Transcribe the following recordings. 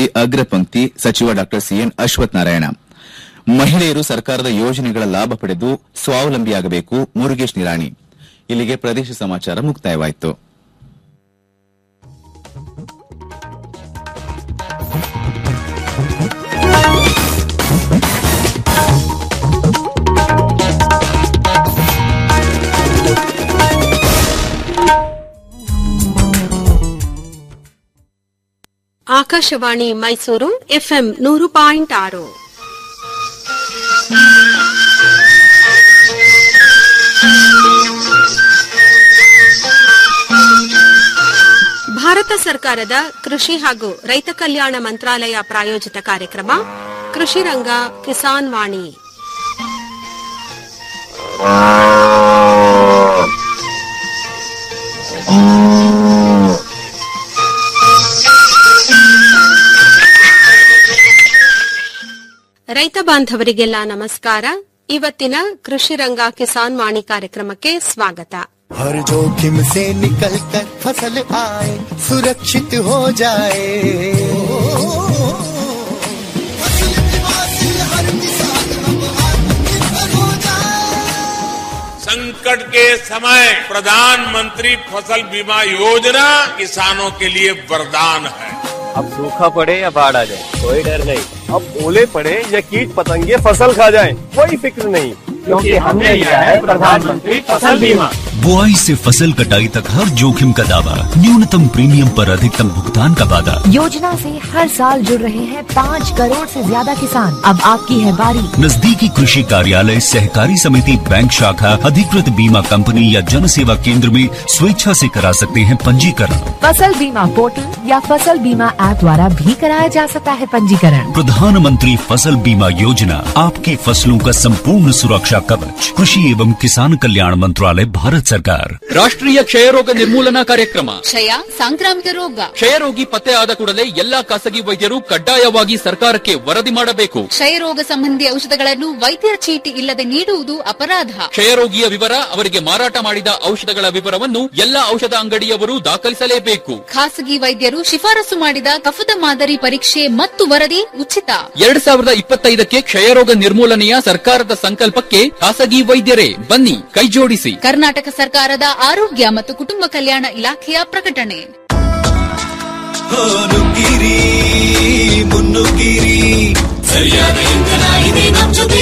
ಕಾರ್ಯಕ್ರಮದಲ್ಲಿ ಅಗ್ರ ಪಂಕ್ತಿ ಸಚಿವ ಡಾ ಸಿಎನ್ ಅಶ್ವಥ್ ನಾರಾಯಣ ಮಹಿಳೆಯರು ಸರ್ಕಾರದ ಯೋಜನೆಗಳ ಲಾಭ ಪಡೆದು ಸ್ವಾವಲಂಬಿಯಾಗಬೇಕು ಮುರುಗೇಶ್ ನಿರಾಣಿ ಇಲ್ಲಿಗೆ ಪ್ರದೇಶ ಸಮಾಚಾರ ಮುಕ್ತಾಯವಾಯಿತು ಆಕಾಶವಾಣಿ ಮೈಸೂರು ಎಫ್ಎಂ ನೂರು ಪಾಯಿಂಟ್ ಆರು ಭಾರತ ಸರ್ಕಾರದ ಕೃಷಿ ಹಾಗೂ ರೈತ ಕಲ್ಯಾಣ ಮಂತ್ರಾಲಯ ಪ್ರಾಯೋಜಿತ ಕಾರ್ಯಕ್ರಮ ಕೃಷಿ ರಂಗ ಕಿಸಾನ್ ವಾಣಿ ರೈತ ಬಾಂಧವರಿಗೆಲ್ಲ ನಮಸ್ಕಾರ ಇವತ್ತಿನ ಕೃಷಿ ರಂಗ ಕಿಸಾನ್ ವಾಣಿ ಕಾರ್ಯಕ್ರಮಕ್ಕೆ ಸ್ವಾಗತ हर जोखिम से निकल कर फसल आए सुरक्षित हो जाए फसल बीमा से हर किसान अब आत्मनिर्भर हो जाए संकट के समय प्रधानमंत्री फसल बीमा योजना किसानों के लिए वरदान है अब सूखा पड़े या बाढ़ आ जाए कोई डर नहीं अब ओले पड़े या कीट पतंगे फसल खा जाए कोई फिक्र नहीं क्योंकि हमने लिया है प्रधानमंत्री फसल बीमा बुआई से फसल कटाई तक हर जोखिम का दावा न्यूनतम प्रीमियम पर अधिकतम भुगतान का वादा योजना से हर साल जुड़ रहे हैं पाँच करोड़ से ज्यादा किसान अब आपकी है बारी नजदीकी कृषि कार्यालय सहकारी समिति बैंक शाखा अधिकृत बीमा कंपनी या जन सेवा केंद्र में स्वेच्छा से करा सकते हैं पंजीकरण फसल बीमा पोर्टल या फसल बीमा ऐप द्वारा भी कराया जा सकता है पंजीकरण प्रधानमंत्री फसल बीमा योजना आपकी फसलों का संपूर्ण सुरक्षा कवच कृषि एवं किसान कल्याण मंत्रालय भारत सरकार ರಾಷ್ಟ್ರೀಯ ಕ್ಷಯರೋಗ ನಿರ್ಮೂಲನಾ ಕಾರ್ಯಕ್ರಮ ಕ್ಷಯ ಸಾಂಕ್ರಾಮಿಕ ರೋಗ ಕ್ಷಯರೋಗಿ ಪತ್ತೆ ಆದ ಕೂಡಲೇ ಎಲ್ಲಾ ಖಾಸಗಿ ವೈದ್ಯರು ಕಡ್ಡಾಯವಾಗಿ ಸರ್ಕಾರಕ್ಕೆ ವರದಿ ಮಾಡಬೇಕು ಕ್ಷಯರೋಗ ಸಂಬಂಧಿ ಔಷಧಗಳನ್ನು ವೈದ್ಯರ ಚೀಟಿ ಇಲ್ಲದೆ ನೀಡುವುದು ಅಪರಾಧ ಕ್ಷಯರೋಗಿಯ ವಿವರ ಅವರಿಗೆ ಮಾರಾಟ ಮಾಡಿದ ಔಷಧಗಳ ವಿವರವನ್ನು ಎಲ್ಲಾ ಔಷಧ ಅಂಗಡಿಯವರು ದಾಖಲಿಸಲೇಬೇಕು ಖಾಸಗಿ ವೈದ್ಯರು ಶಿಫಾರಸು ಮಾಡಿದ ಕಫದ ಮಾದರಿ ಪರೀಕ್ಷೆ ಮತ್ತು ವರದಿ ಉಚಿತ ಎರಡ್ ಸಾವಿರದ ಇಪ್ಪತ್ತೈದಕ್ಕೆ ಕ್ಷಯರೋಗ ನಿರ್ಮೂಲನೆಯ ಸರ್ಕಾರದ ಸಂಕಲ್ಪಕ್ಕೆ ಖಾಸಗಿ ವೈದ್ಯರೇ ಬನ್ನಿ ಕೈಜೋಡಿಸಿ ಕರ್ನಾಟಕ ಸರ್ಕಾರದ ಆರೋಗ್ಯ ಮತ್ತು ಕುಟುಂಬ ಕಲ್ಯಾಣ ಇಲಾಖೆಯ ಪ್ರಕಟಣೆ ನುಗ್ಗಿರಿ ಮುನ್ನುಗ್ಗಿರಿ ಸರಿಯಾದ ಇಂಧನ ಇದೆ ನಮ್ ಜೊತೆ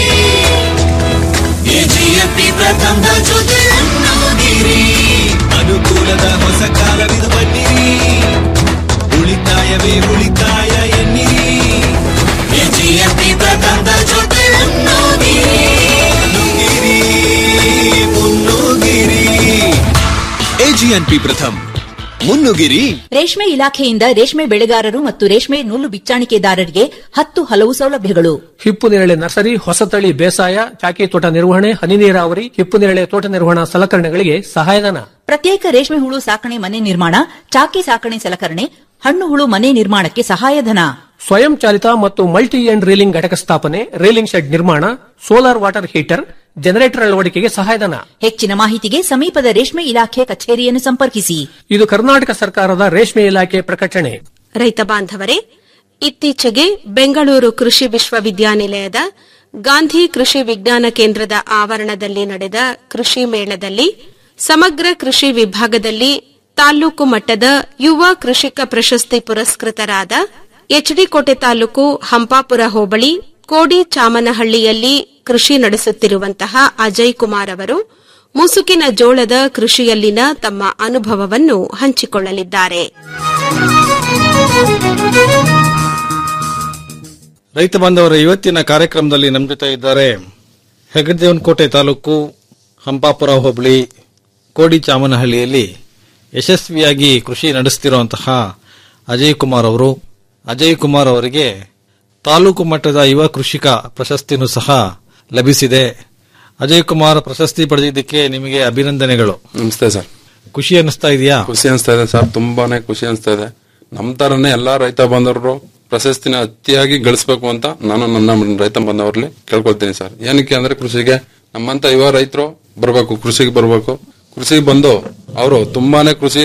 ಎಜಿಎಫ್ಟಿ ಪ್ರಥಮದ ಜೊತೆ ಮುನ್ನುಗ್ಗಿರಿ ಅನುಕೂಲದ ಹೊಸ ಕಾಲವಿದು ಬನ್ನಿರಿ ಉಳಿತಾಯವೇ ಉಳಿತಾಯ ಎನ್ನಿರಿ ಎಜಿಎಫ್ಟಿ ಪ್ರಥಮದ ಜೊತೆ ಮುನ್ನುಗ್ಗಿರಿ ನುಗ್ಗಿರಿ ಮುನ್ನುಗ್ಗಿರಿ ಎಜಿಎನ್ಪಿ ಪ್ರಥಮ್ ಮುನ್ನುಗಿರಿ ರೇಷ್ಮೆ ಇಲಾಖೆಯಿಂದ ರೇಷ್ಮೆ ಬೆಳೆಗಾರರು ಮತ್ತು ರೇಷ್ಮೆ ನೂಲು ಬಿಚ್ಚಾಣಿಕೆದಾರರಿಗೆ ಹತ್ತು ಹಲವು ಸೌಲಭ್ಯಗಳು ಹಿಪ್ಪು ನೇರಳೆ ನರ್ಸರಿ ಹೊಸತಳಿ ಬೇಸಾಯ ಚಾಕಿ ತೋಟ ನಿರ್ವಹಣೆ ಹನಿ ನೀರಾವರಿ ಹಿಪ್ಪು ನೇರಳೆ ತೋಟ ನಿರ್ವಹಣಾ ಸಲಕರಣೆಗಳಿಗೆ ಸಹಾಯಧನ ಪ್ರತ್ಯೇಕ ರೇಷ್ಮೆ ಹುಳು ಸಾಕಣೆ ಮನೆ ನಿರ್ಮಾಣ ಚಾಕಿ ಸಾಕಣೆ ಸಲಕರಣೆ ಹಣ್ಣು ಹುಳು ಮನೆ ನಿರ್ಮಾಣಕ್ಕೆ ಸಹಾಯಧನ ಸ್ವಯಂ ಚಾಲಿತ ಮತ್ತು ಮಲ್ಟಿ ಎಂಡ್ ರೀಲಿಂಗ್ ಘಟಕ ಸ್ಥಾಪನೆ ರೀಲಿಂಗ್ ಶೆಡ್ ನಿರ್ಮಾಣ ಸೋಲಾರ್ ವಾಟರ್ ಹೀಟರ್ ಜನರೇಟರ್ ಅಳವಡಿಕೆಗೆ ಸಹಾಯಧನ ಹೆಚ್ಚಿನ ಮಾಹಿತಿಗೆ ಸಮೀಪದ ರೇಷ್ಮೆ ಇಲಾಖೆ ಕಚೇರಿಯನ್ನು ಸಂಪರ್ಕಿಸಿ ಇದು ಕರ್ನಾಟಕ ಸರ್ಕಾರದ ರೇಷ್ಮೆ ಇಲಾಖೆ ಪ್ರಕಟಣೆ ರೈತ ಬಾಂಧವರೇ ಇತ್ತೀಚೆಗೆ ಬೆಂಗಳೂರು ಕೃಷಿ ವಿಶ್ವವಿದ್ಯಾನಿಲಯದ ಗಾಂಧಿ ಕೃಷಿ ವಿಜ್ಞಾನ ಕೇಂದ್ರದ ಆವರಣದಲ್ಲಿ ನಡೆದ ಕೃಷಿ ಮೇಳದಲ್ಲಿ ಸಮಗ್ರ ಕೃಷಿ ವಿಭಾಗದಲ್ಲಿ ತಾಲೂಕು ಮಟ್ಟದ ಯುವ ಕೃಷಿಕ ಪ್ರಶಸ್ತಿ ಪುರಸ್ಕೃತರಾದ ಎಚ್ಡಿಕೋಟೆ ತಾಲೂಕು ಹಂಪಾಪುರ ಹೋಬಳಿ ಕೋಡಿ ಚಾಮನಹಳ್ಳಿಯಲ್ಲಿ ಕೃಷಿ ನಡೆಸುತ್ತಿರುವಂತಹ ಅಜಯ್ ಕುಮಾರ್ ಅವರು ಮುಸುಕಿನ ಜೋಳದ ಕೃಷಿಯಲ್ಲಿನ ತಮ್ಮ ಅನುಭವವನ್ನು ಹಂಚಿಕೊಳ್ಳಲಿದ್ದಾರೆ ರೈತ ಬಾಂಧವರ ಇವತ್ತಿನ ಕಾರ್ಯಕ್ರಮದಲ್ಲಿ ನಮ್ಮ ಜೊತೆ ಇದ್ದಾರೆ ಹೆಗಡದೇವನಕೋಟೆ ತಾಲೂಕು ಹಂಪಾಪುರ ಹೋಬಳಿ ಕೋಡಿ ಚಾಮನಹಳ್ಳಿಯಲ್ಲಿ ಯಶಸ್ವಿಯಾಗಿ ಕೃಷಿ ನಡೆಸುತ್ತಿರುವಂತಹ ಅಜಯ್ ಕುಮಾರ್ ಅವರು ಅಜಯ್ ಕುಮಾರ್ ಅವರಿಗೆ ತಾಲೂಕು ಮಟ್ಟದ ಯುವ ಕೃಷಿಕ ಪ್ರಶಸ್ತಿನೂ ಸಹ ಲಭಿಸಿದೆ ಅಜಯ್ ಕುಮಾರ್ ಪ್ರಶಸ್ತಿ ಪಡೆದಿದ್ದಕ್ಕೆ ನಿಮಗೆ ಅಭಿನಂದನೆಗಳು ನಮಸ್ತೆ ಸರ್ ಖುಷಿ ಅನಿಸ್ತಾ ಇದೆಯಾ ಖುಷಿ ಅನಿಸ್ತಾ ಇದೆ ಸರ್ ತುಂಬಾನೇ ಖುಷಿ ಅನಿಸ್ತಾ ಇದೆ ನಮ್ ತರನೇ ಎಲ್ಲಾ ರೈತ ಬಾಂಧವರು ಪ್ರಶಸ್ತಿನ ಅತಿಯಾಗಿ ಗಳಿಸಬೇಕು ಅಂತ ನಾನು ನನ್ನ ರೈತ ಬಾಂಧವರಲ್ಲಿ ಕೇಳ್ಕೊಳ್ತೀನಿ ಸರ್ ಏನಕ್ಕೆ ಅಂದ್ರೆ ಕೃಷಿಗೆ ನಮ್ಮಂತ ಯುವ ರೈತರು ಬರ್ಬೇಕು ಕೃಷಿಗೆ ಬರ್ಬೇಕು ಕೃಷಿಗೆ ಬಂದು ಅವರು ತುಂಬಾನೇ ಕೃಷಿಲಿ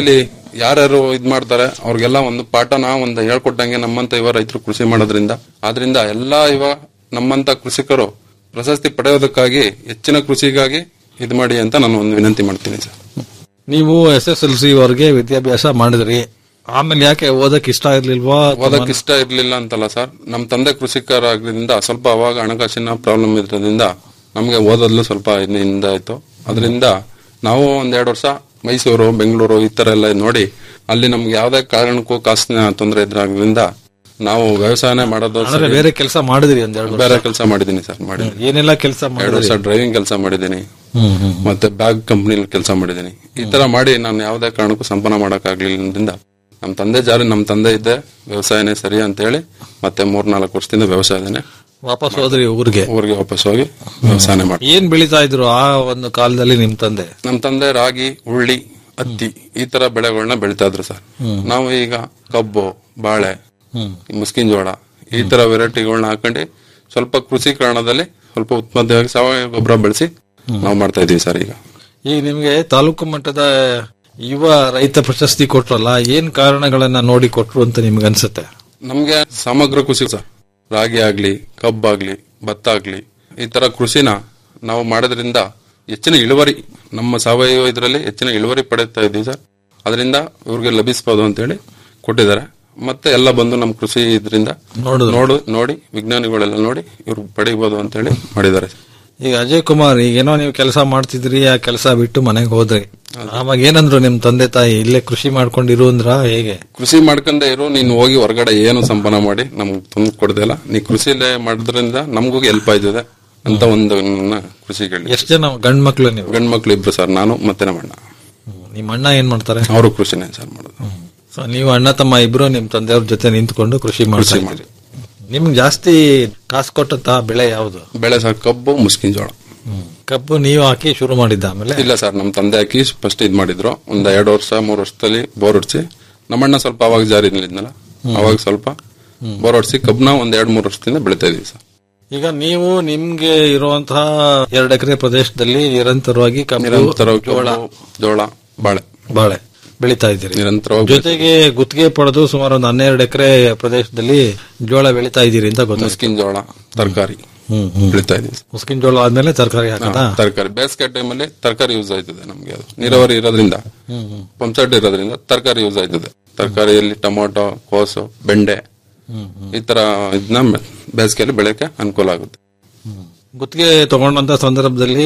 ಯಾರ್ಯಾರು ಇದ್ ಮಾಡ್ತಾರೆ ಅವ್ರಿಗೆಲ್ಲ ಒಂದು ಪಾಠನ ಒಂದು ಹೇಳ್ಕೊಟ್ಟಂಗೆ ನಮ್ಮಂತ ಇವ ರೈತರು ಕೃಷಿ ಮಾಡೋದ್ರಿಂದ ಆದ್ರಿಂದ ಎಲ್ಲಾ ಇವ ನಮ್ಮಂತ ಕೃಷಿಕರು ಪ್ರಶಸ್ತಿ ಪಡೆಯೋದಕ್ಕಾಗಿ ಹೆಚ್ಚಿನ ಕೃಷಿಗಾಗಿ ಇದ್ ಮಾಡಿ ಅಂತ ನಾನು ಒಂದು ವಿನಂತಿ ಮಾಡ್ತೀನಿ ಸರ್ ನೀವು ಎಸ್ ಎಸ್ ಎಲ್ ಸಿ ವರೆಗೆ ವಿದ್ಯಾಭ್ಯಾಸ ಮಾಡಿದ್ರಿ ಆಮೇಲೆ ಯಾಕೆ ಓದಕ್ ಇಷ್ಟ ಇರ್ಲಿಲ್ವಾ ಓದಕ್ ಇಷ್ಟ ಇರ್ಲಿಲ್ಲ ಅಂತಲ್ಲ ಸರ್ ನಮ್ ತಂದೆ ಕೃಷಿಕರಾದ್ರಿಂದ ಸ್ವಲ್ಪ ಅವಾಗ ಹಣಕಾಸಿನ ಪ್ರಾಬ್ಲಮ್ ಇದ್ರಿಂದ ನಮ್ಗೆ ಓದಲು ಸ್ವಲ್ಪ ಹಿಂದೆ ಆಯ್ತು ಅದರಿಂದ ನಾವು ಒಂದೆರಡು ವರ್ಷ ಮೈಸೂರು ಬೆಂಗಳೂರು ಈ ತರ ಎಲ್ಲ ನೋಡಿ ಅಲ್ಲಿ ನಮ್ಗೆ ಯಾವ್ದೇ ಕಾರಣಕ್ಕೂ ಕಾಸಿನ ತೊಂದರೆ ಇದ್ರಾದ್ರಿಂದ ನಾವು ವ್ಯವಸಾಯನೇ ಮಾಡೋದು ಅಂದ್ರೆ ಸರಿ. ಬೇರೆ ಕೆಲಸ ಮಾಡಿದ್ರಿ ಒಂದೆರಡು ವರ್ಷ. ಬೇರೆ ಕೆಲಸ ಮಾಡಿದೀನಿ ಸರ್ ಮಾಡಿದ್ದೀನಿ ಏನೆಲ್ಲ ಕೆಲಸ ಎರಡು ವರ್ಷ ಮಾಡಿದ್ರಿ ಡ್ರೈವಿಂಗ್ ಕೆಲಸ ಮಾಡಿದ್ದೀನಿ ಹ್ಮ್, ಹ್ಮ್. ಮತ್ತೆ ಬ್ಯಾಗ್ ಕಂಪ್ನಿಲಿ ಕೆಲಸ ಮಾಡಿದ್ದೀನಿ ಈ ತರ ಮಾಡಿ ನಾನು ಯಾವುದೇ ಕಾರಣಕ್ಕೂ ಸಂಪಾದನೆ ಮಾಡಕ್ ಆಗ್ಲಿಲ್ಲದ್ರಿಂದ ನಮ್ ತಂದೆ ಜಾರಿ ನಮ್ ತಂದೆ ಇದ್ದೆ ವ್ಯವಸಾಯನೇ ಸರಿ ಅಂತ ಹೇಳಿ ಮತ್ತೆ ಮೂರ್ ನಾಲ್ಕು ವರ್ಷದಿಂದ ವ್ಯವಸಾಯನೇ ವಾಪಸ್ ಹೋದ್ರಿ ಊರಿಗೆ ಊರಿಗೆ ವಾಪಸ್ ಹೋಗಿ ವ್ಯವಸಾಯ ಮಾಡಿ ಏನ್ ಬೆಳೀತಾ ಇದ್ರು ಆ ಒಂದು ಕಾಲದಲ್ಲಿ ನಿಮ್ ತಂದೆ ನಮ್ ತಂದೆ ರಾಗಿ ಉಳ್ಳಿ ಹತ್ತಿ ಈ ತರ ಬೆಳೆಗಳನ್ನ ಬೆಳಿತಾ ಇದ್ರು ಸರ್ ಹ್ಮ್. ನಾವು ಈಗ ಕಬ್ಬು ಬಾಳೆ ಹ್ಮ್. ಮುಸ್ಕಿನ್ ಜೋಳ ಈ ತರ ವೆರೈಟಿಗಳನ್ನ ಹಾಕೊಂಡು ಸ್ವಲ್ಪ ಕೃಷಿಕರಣದಲ್ಲಿ ಸ್ವಲ್ಪ ಉತ್ಪಾದನೆಯಾಗಿ ಸಾವಯವ ಗೊಬ್ಬರ ಬೆಳೆಸಿ ನಾವು ಮಾಡ್ತಾ ಇದೀವಿ ಸರ್ ಈಗ ಈಗ ನಿಮ್ಗೆ ತಾಲೂಕು ಮಟ್ಟದ ಯುವ ರೈತ ಪ್ರಶಸ್ತಿ ಕೊಟ್ರಲ್ಲ ಏನ್ ಕಾರಣಗಳನ್ನ ನೋಡಿ ಕೊಟ್ರು ಅಂತ ನಿಮ್ಗೆ ಅನ್ಸುತ್ತೆ ನಮ್ಗೆ ಸಮಗ್ರ ಕೃಷಿ ಸರ್ ರಾಗಿ ಆಗ್ಲಿ ಕಬ್ಬಾಗ್ಲಿ ಭತ್ತ ಆಗ್ಲಿ ಈ ತರ ಕೃಷಿನ ನಾವು ಮಾಡೋದ್ರಿಂದ ಹೆಚ್ಚಿನ ಇಳುವರಿ ನಮ್ಮ ಸಾವಯವ ಇದರಲ್ಲಿ ಹೆಚ್ಚಿನ ಇಳುವರಿ ಪಡೆಯುತ್ತಾ ಇದ್ದೀವಿ ಸರ್ ಅದರಿಂದ ಇವ್ರಿಗೆ ಲಭಿಸಬಹುದು ಅಂತ ಹೇಳಿ ಕೊಟ್ಟಿದ್ದಾರೆ ಮತ್ತೆ ಎಲ್ಲ ಬಂದು ನಮ್ಮ ಕೃಷಿ ಇದರಿಂದ ನೋಡಿದ್ರು. ನೋಡು ನೋಡಿ ವಿಜ್ಞಾನಿಗಳೆಲ್ಲ ನೋಡಿ ಇವ್ರು ಪಡೆಯಬಹುದು ಅಂತ ಹೇಳಿ ಮಾಡಿದ್ದಾರೆ ಈಗ ಅಜಯ್ ಕುಮಾರ್ ಈಗೇನೋ ನೀವು ಕೆಲಸ ಮಾಡ್ತಿದ್ರಿ ಆ ಕೆಲಸ ಬಿಟ್ಟು ಮನೆಗೆ ಹೋದ್ರಿ ಆವಾಗ ಏನಂದ್ರು ನಿಮ್ ತಂದೆ ತಾಯಿ ಇಲ್ಲೇ ಕೃಷಿ ಮಾಡ್ಕೊಂಡಿರು ಅಂದ್ರ ಹೇಗೆ ಕೃಷಿ ಮಾಡ್ಕೊಂಡೆ ಇರು ನೀನು ಹೋಗಿ ಹೊರಗಡೆ ಏನು ಸಂಪಾದನೆ ಮಾಡಿ ನಮ್ಗೆ ತಂದು ಕೊಡ್ದಿಲ್ಲ ನೀ ಕೃಷಿಲೇ ಮಾಡೋದ್ರಿಂದ ನಮಗೂ ಹೆಲ್ಪ್ ಆಯ್ತದೆ ಅಂತ ಒಂದು ನನ್ನ ಕೃಷಿಗೆ ಎಷ್ಟ್ ಜನ ಗಂಡ್ ಮಕ್ಳು ನೀವು ಗಂಡ್ ಮಕ್ಳು ಇಬ್ರು ಸರ್ ನಾನು ಮತ್ತೆ ನಮ್ಮ ಅಣ್ಣ ನಿಮ್ಮ ಅಣ್ಣ ಏನ್ ಮಾಡ್ತಾರೆ ಅವರು ಕೃಷಿನೇ ಸರ್ ಮಾಡೋದು ಸೊ ನೀವು ಅಣ್ಣ ತಮ್ಮ ಇಬ್ರು ನಿಮ್ ತಂದೆಯವ್ರ ಜೊತೆ ನಿಂತ್ಕೊಂಡು ಕೃಷಿ ಮಾಡ್ತಾ ಕೃಷಿ ಇದ್ದೀರಿ. ನಿಮ್ಗೆ ಜಾಸ್ತಿ ಕಾಸು ಕೊಟ್ಟಂತ ಬೆಳೆ ಯಾವುದು ಬೆಳೆ ಸರ್ ಕಬ್ಬು ಮುಸ್ಕಿನ್ ಜೋಳ ಕಬ್ಬು ನೀವು ಹಾಕಿ ಶುರು ಮಾಡಿದ್ದ ಆಮೇಲೆ ಇಲ್ಲ ಸರ್ ನಮ್ ತಂದೆ ಹಾಕಿ ಫಸ್ಟ್ ಇದ್ ಮಾಡಿದ್ರು ಒಂದ್ ಎರಡು ವರ್ಷ ಮೂರ್ ವರ್ಷದಲ್ಲಿ ಬೋರ್ ಹೊಡ್ಸಿ ನಮ್ಮಣ್ಣ ಸ್ವಲ್ಪ ಅವಾಗ ಜಾರಿ ಇದ್ನಲ್ಲ ಅವಾಗ ಸ್ವಲ್ಪ ಬೋರ್ ಹೊಡ್ಸಿ ಕಬ್ನ ಒಂದ್ ಎರಡ್ ಮೂರ್ ವರ್ಷದಿಂದ ಬೆಳಿತಾ ಇದೀವಿ ಸರ್ ಈಗ ನೀವು ನಿಮ್ಗೆ ಇರುವಂತಹ ಎರಡು ಎಕರೆ ಪ್ರದೇಶದಲ್ಲಿ ನಿರಂತರವಾಗಿ ಕಬ್ಬು ನಿರಂತರವಾಗಿ ಜೋಳ ಕಬ್ಬು, ಜೋಳ ಬಾಳೆ ಬಾಳೆ ಬೆಳಿತಾ ಇದ್ದೀರಿ ನಿರಂತರವಾಗಿ ಜೊತೆಗೆ ಗುತ್ತಿಗೆ ಪಡೆದು ಸುಮಾರು ಒಂದು ಹನ್ನೆರಡು ಎಕರೆ ಪ್ರದೇಶದಲ್ಲಿ ಜೋಳ ಬೆಳಿತಾ ಇದ್ದೀರಿ ಅಂತ ಗೊತ್ತಾಯ್ತು ಮುಸ್ಕಿನ್ ಜೋಳ ತರಕಾರಿ ಹ್ಮ್, ಹ್ಮ್. ಬೆಳಿತಾ ಇದೀವಿ ಮುಸ್ಕಿನ್ ಜೋಳ ಆದ್ಮೇಲೆ ತರಕಾರಿ ಹಾಕದಾ ತರಕಾರಿ ಬೇಸಿಗೆ ಟೈಮಲ್ಲಿ ತರಕಾರಿ ಯೂಸ್ ಆಯ್ತದೆ ನಮ್ಗೆ ಅದು ನೀರಾವರಿ ಇರೋದ್ರಿಂದ ಪಂಪ್ಸೆಟ್ ಇರೋದ್ರಿಂದ ತರಕಾರಿ ಯೂಸ್ ಆಯ್ತದೆ ತರಕಾರಿಯಲ್ಲಿ ಟೊಮೊಟೊ ಕೋಸು ಬೆಂಡೆ ಈ ತರ ಇದನ್ನ ಬೇಸಿಗೆಯಲ್ಲಿ ಬೆಳೆಯಕ್ಕೆ ಅನುಕೂಲ ಆಗುತ್ತೆ ಗುತ್ತಿಗೆ ತಗೊಂಡಂತ ಸಂದರ್ಭದಲ್ಲಿ